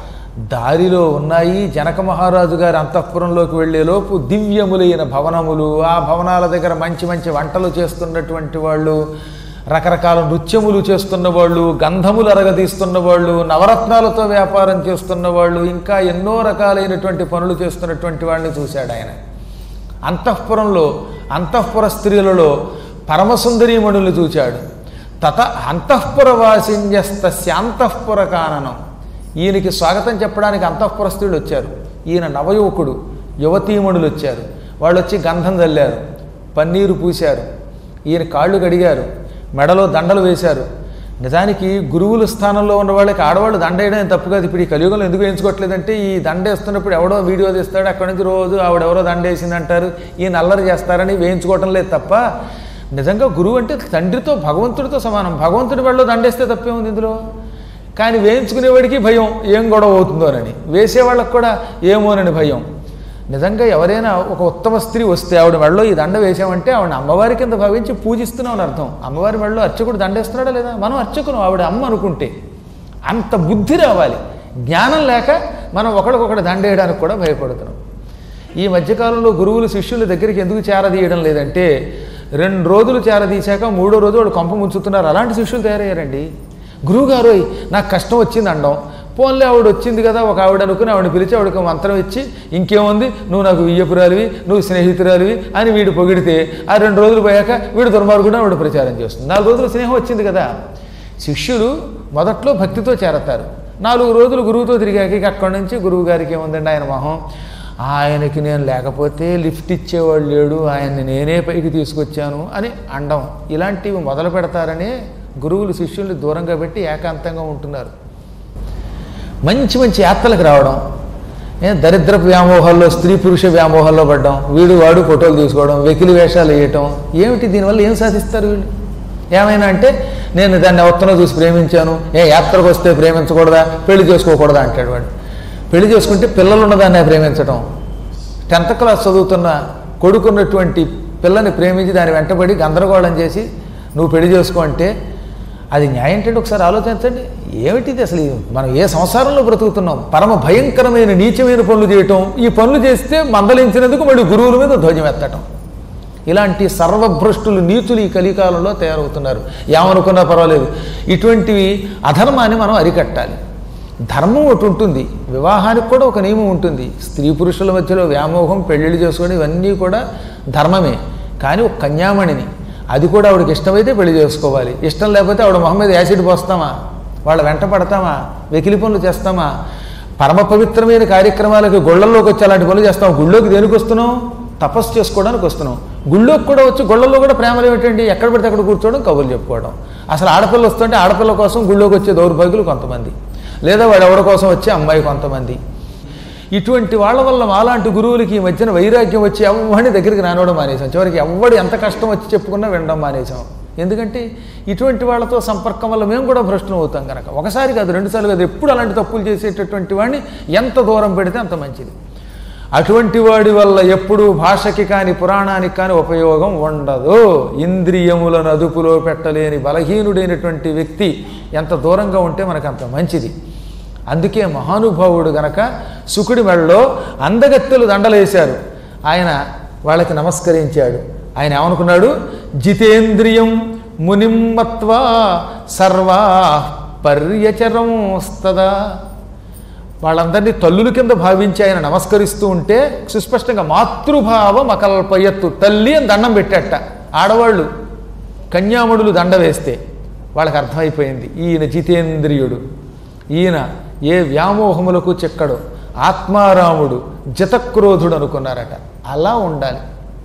దారిలో ఉన్నాయి జనక మహారాజు గారి అంతఃపురంలోకి వెళ్ళేలోపు దివ్యములైన భవనములు ఆ భవనాల దగ్గర మంచి మంచి వంటలు చేస్తున్నటువంటి వాళ్ళు రకరకాల నృత్యములు చేస్తున్న వాళ్ళు గంధములు అరగదీస్తున్న వాళ్ళు నవరత్నాలతో వ్యాపారం చేస్తున్న వాళ్ళు ఇంకా ఎన్నో రకాలైనటువంటి పనులు చేస్తున్నటువంటి వాళ్ళని చూశాడు ఆయన అంతఃపురంలో అంతఃపుర స్త్రీలలో పరమసుందరీమణులు చూచాడు తత అంతఃపుర వాసిన్యస్తస్య అంతఃపుర కాననం ఈయనకి స్వాగతం చెప్పడానికి అంతఃపుర స్త్రీలు వచ్చారు ఈయన నవయువకుడు యువతీమణులు వచ్చారు వాళ్ళు వచ్చి గంధం చల్లారు పన్నీరు పూశారు ఈయన కాళ్ళు కడిగారు మెడలో దండలు వేశారు నిజానికి గురువుల స్థానంలో ఉన్న వాళ్ళకి ఆడవాళ్ళు దండ వేయడం తప్పు కాదు ఇప్పుడు ఈ కలియుగంలో ఎందుకు వేయించుకోవట్లేదంటే ఈ దండ వేస్తున్నప్పుడు ఎవడో వీడియో తీస్తాడు అక్కడి నుంచి రోజు ఆవిడెవరో దండ వేసింది అంటారు ఈయన అల్లరి చేస్తారని వేయించుకోవటం లేదు తప్ప నిజంగా గురువు అంటే తండ్రితో భగవంతుడితో సమానం భగవంతుడి వాళ్ళలో దండేస్తే తప్పే ఉంది ఇందులో కానీ వేయించుకునేవాడికి భయం ఏం గొడవ అవుతుందోనని వేసేవాళ్ళకి కూడా ఏమోనని భయం నిజంగా ఎవరైనా ఒక ఉత్తమ స్త్రీ వస్తే ఆవిడ మెడలో ఈ దండ వేసామంటే ఆవిడ అమ్మవారి కింద భావించి పూజిస్తున్నాం అని అర్థం అమ్మవారి మెడలో అర్చకుడు దండ వేస్తున్నాడా లేదా మనం అర్చకును ఆవిడ అమ్మ అనుకుంటే అంత బుద్ధి రావాలి జ్ఞానం లేక మనం ఒకడికొకటి దండ వేయడానికి కూడా భయపడుతున్నాం ఈ మధ్యకాలంలో గురువులు శిష్యుల దగ్గరికి ఎందుకు చేరదీయడం లేదంటే రెండు రోజులు చేరదీశాక మూడో రోజు వాళ్ళు కొంప ముంచుతున్నారు అలాంటి శిష్యులు తయారయ్యారండి గురువుగారు నాకు కష్టం వచ్చింది అండం పోన్లే ఆవిడ వచ్చింది కదా ఒక ఆవిడ అనుకుని ఆవిడ పిలిచి ఆవిడకి మంత్రం ఇచ్చి ఇంకేముంది నువ్వు నాకు వియ్యపురాలివి నువ్వు స్నేహితురాలివి అని వీడు పొగిడితే ఆ రెండు రోజులు పోయాక వీడు దుర్మార్గుడు ఆవిడ ప్రచారం చేస్తుంది నాలుగు రోజులు స్నేహం వచ్చింది కదా శిష్యులు మొదట్లో భక్తితో చేరతారు నాలుగు రోజులు గురువుతో తిరిగాక ఇక అక్కడి నుంచి గురువు గారికి ఏముందండి ఆయన మొహం ఆయనకి నేను లేకపోతే లిఫ్ట్ ఇచ్చేవాడు లేడు ఆయన్ని నేనే పైకి తీసుకొచ్చాను అని అండం ఇలాంటివి మొదలు పెడతారనే గురువులు శిష్యుల్ని దూరంగా పెట్టి ఏకాంతంగా ఉంటున్నారు మంచి మంచి యాత్రలకు రావడం ఏ దరిద్రపు వ్యామోహాల్లో స్త్రీ పురుష వ్యామోహాల్లో పడ్డం వీడు వాడు ఫోటోలు తీసుకోవడం వెకిలి వేషాలు వేయటం ఏమిటి దీనివల్ల ఏం సాధిస్తారు వీళ్ళు ఏమైనా అంటే నేను దాన్ని ఎవరితోనో చూసి ప్రేమించాను ఏ యాత్రకు వస్తే ప్రేమించకూడదా పెళ్లి చేసుకోకూడదా అంటాడు వాడు పెళ్లి చేసుకుంటే పిల్లలు ఉన్నదాన్నే ప్రేమించడం టెన్త్ క్లాస్ చదువుతున్న కొడుకున్నటువంటి పిల్లని ప్రేమించి దాని వెంటబడి గందరగోళం చేసి నువ్వు పెళ్లి చేసుకో అంటే అది న్యాయం ఏంటంటే ఒకసారి ఆలోచించండి ఏమిటిది అసలు ఇది? మనం ఏ సంసారంలో బ్రతుకుతున్నాం పరమ భయంకరమైన నీచమైన పనులు చేయటం ఈ పనులు చేస్తే మందలించినందుకు మళ్ళీ గురువుల మీద ధ్వజం ఎత్తటం ఇలాంటి సర్వభ్రష్టులు నీతులు ఈ కలికాలంలో తయారవుతున్నారు ఏమనుకున్నా పర్వాలేదు ఇటువంటివి అధర్మాన్ని మనం అరికట్టాలి ధర్మం ఒకటి ఉంటుంది వివాహానికి కూడా ఒక నియమం ఉంటుంది స్త్రీ పురుషుల మధ్యలో వ్యామోహం పెళ్ళిళ్ళు చేసుకోవడం ఇవన్నీ కూడా ధర్మమే కానీ ఒక కన్యామణిని అది కూడా ఆవిడకి ఇష్టమైతే పెళ్లి చేసుకోవాలి ఇష్టం లేకపోతే ఆవిడ మొహం మీద యాసిడ్ పోస్తామా వాళ్ళ వెంట పడతామా వెకిలి పనులు చేస్తామా పరమ పవిత్రమైన కార్యక్రమాలకు గుళ్ళల్లోకి వచ్చి అలాంటి పనులు చేస్తాం గుళ్ళోకి దేనికి వస్తున్నాం తపస్సు చేసుకోవడానికి వస్తున్నాం గుళ్ళోకి కూడా వచ్చి గుళ్ళల్లో కూడా ప్రేమలు ఏమిటండి ఎక్కడ పడితే అక్కడ కూర్చోవడం కబుర్లు చెప్పుకోవడం అసలు ఆడపిల్ల వస్తుంటే ఆడపిల్ల కోసం గుళ్ళోకి వచ్చే దౌర్భాగ్యులు కొంతమంది లేదా వాడు ఎవరి కోసం వచ్చే అమ్మాయి కొంతమంది ఇటువంటి వాళ్ళ వల్ల మాలాంటి గురువులకి ఈ మధ్యన వైరాగ్యం వచ్చి ఎవరిని దగ్గరికి రానివ్వడం మానేశాం చివరికి ఎవడు ఎంత కష్టం వచ్చి చెప్పుకున్నా వినడం మానేశాం ఎందుకంటే ఇటువంటి వాళ్ళతో సంపర్కం వల్ల మేము కూడా భ్రష్టులం అవుతాం కనుక ఒకసారి కాదు రెండుసార్లు కాదు ఎప్పుడు అలాంటి తప్పులు చేసేటటువంటి వాడిని ఎంత దూరం పెడితే అంత మంచిది అటువంటి వాడి వల్ల ఎప్పుడూ భాషకి కానీ పురాణానికి కానీ ఉపయోగం ఉండదు ఇంద్రియములను అదుపులో పెట్టలేని బలహీనుడైనటువంటి వ్యక్తి ఎంత దూరంగా ఉంటే మనకు అంత మంచిది అందుకే మహానుభావుడు గనక సుకుడి మెడలో అందగత్తెలు దండలేశారు ఆయన వాళ్ళకి నమస్కరించాడు ఆయన ఏమనుకున్నాడు జితేంద్రియం మునిమ్మత్వా సర్వా పర్యచరం స్తదా వాళ్ళందరినీ తల్లుల కింద భావించి ఆయన నమస్కరిస్తూ ఉంటే సుస్పష్టంగా మాతృభావం అకల్పయత్తు తల్లి అని దండం పెట్టేట ఆడవాళ్ళు కన్యాముడులు దండ వేస్తే వాళ్ళకి అర్థమైపోయింది ఈయన జితేంద్రియుడు ఈయన ఏ వ్యామోహములకు చెక్కడు ఆత్మారాముడు జతక్రోధుడు అనుకున్నారట అలా ఉండాలి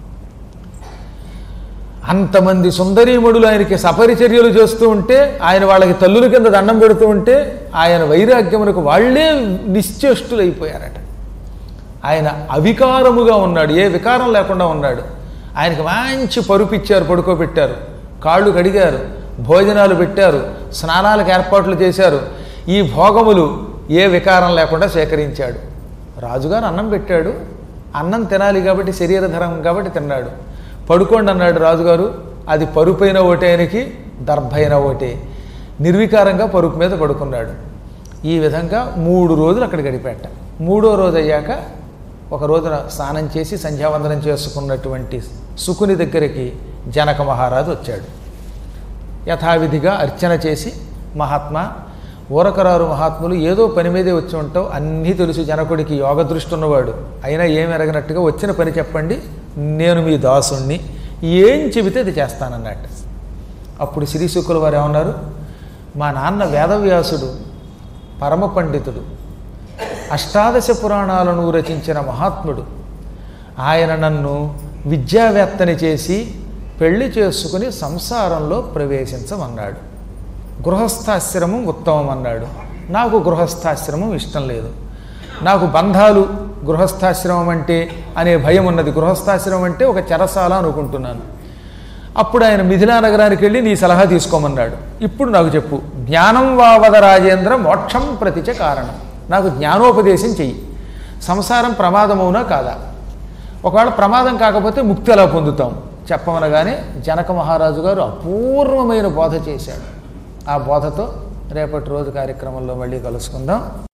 అంతమంది సుందరీమణులు ఆయనకి సపరిచర్యలు చేస్తూ ఉంటే ఆయన వాళ్ళకి తల్లుల కింద దండం పెడుతూ ఉంటే ఆయన వైరాగ్యమునకు వాళ్ళే నిశ్చేష్టులైపోయారట ఆయన అవికారముగా ఉన్నాడు ఏ వికారం లేకుండా ఉన్నాడు ఆయనకి మంచి పరుపు ఇచ్చారు పడుకోబెట్టారు కాళ్ళు కడిగారు భోజనాలు పెట్టారు స్నానాలకు ఏర్పాట్లు చేశారు ఈ భోగములు ఏ వికారం లేకుండా సేకరించాడు రాజుగారు అన్నం పెట్టాడు అన్నం తినాలి కాబట్టి శరీరధరం కాబట్టి తిన్నాడు పడుకోండి అన్నాడు రాజుగారు అది పరుపైన ఒకటే ఆయనకి దర్భైన ఒకటే నిర్వికారంగా పరుపు మీద పడుకున్నాడు ఈ విధంగా మూడు రోజులు అక్కడ గడిపేట మూడో రోజు అయ్యాక ఒక రోజున స్నానం చేసి సంధ్యావందనం చేసుకున్నటువంటి సుకుని దగ్గరికి జనక మహారాజు వచ్చాడు యథావిధిగా అర్చన చేసి మహాత్మా ఊరకరారు మహాత్ములు ఏదో పని మీదే వచ్చి ఉంటావు అన్నీ తెలుసు జనకుడికి యోగ దృష్టి ఉన్నవాడు అయినా ఏమి ఎరగనట్టుగా వచ్చిన పని చెప్పండి నేను మీ దాసుణ్ణి ఏం చెబితే అది చేస్తానన్నట్టు అప్పుడు శ్రీశుకుల వారు ఏమన్నారు మా నాన్న వేదవ్యాసుడు పరమ పండితుడు అష్టాదశ పురాణాలను రచించిన మహాత్ముడు ఆయన నన్ను విద్యావేత్తని చేసి పెళ్లి చేసుకుని సంసారంలో ప్రవేశించమన్నాడు గృహస్థాశ్రమం ఉత్తమం అన్నాడు నాకు గృహస్థాశ్రమం ఇష్టం లేదు నాకు బంధాలు గృహస్థాశ్రమం అంటే అనే భయం ఉన్నది గృహస్థాశ్రమం అంటే ఒక చెరసాల అనుకుంటున్నాను అప్పుడు ఆయన మిథిలా నగరానికి వెళ్ళి నీ సలహా తీసుకోమన్నాడు ఇప్పుడు నాకు చెప్పు జ్ఞానం వావద రాజేంద్ర మోక్షం ప్రతిచ కారణం నాకు జ్ఞానోపదేశం చెయ్యి సంసారం ప్రమాదమవునా కాదా ఒకవేళ ప్రమాదం కాకపోతే ముక్తి ఎలా పొందుతాం చెప్పమనగానే జనక మహారాజు గారు అపూర్వమైన బోధ చేశాడు ఆ బోధతో రేపటి రోజు కార్యక్రమంలో మళ్ళీ కలుసుకుందాం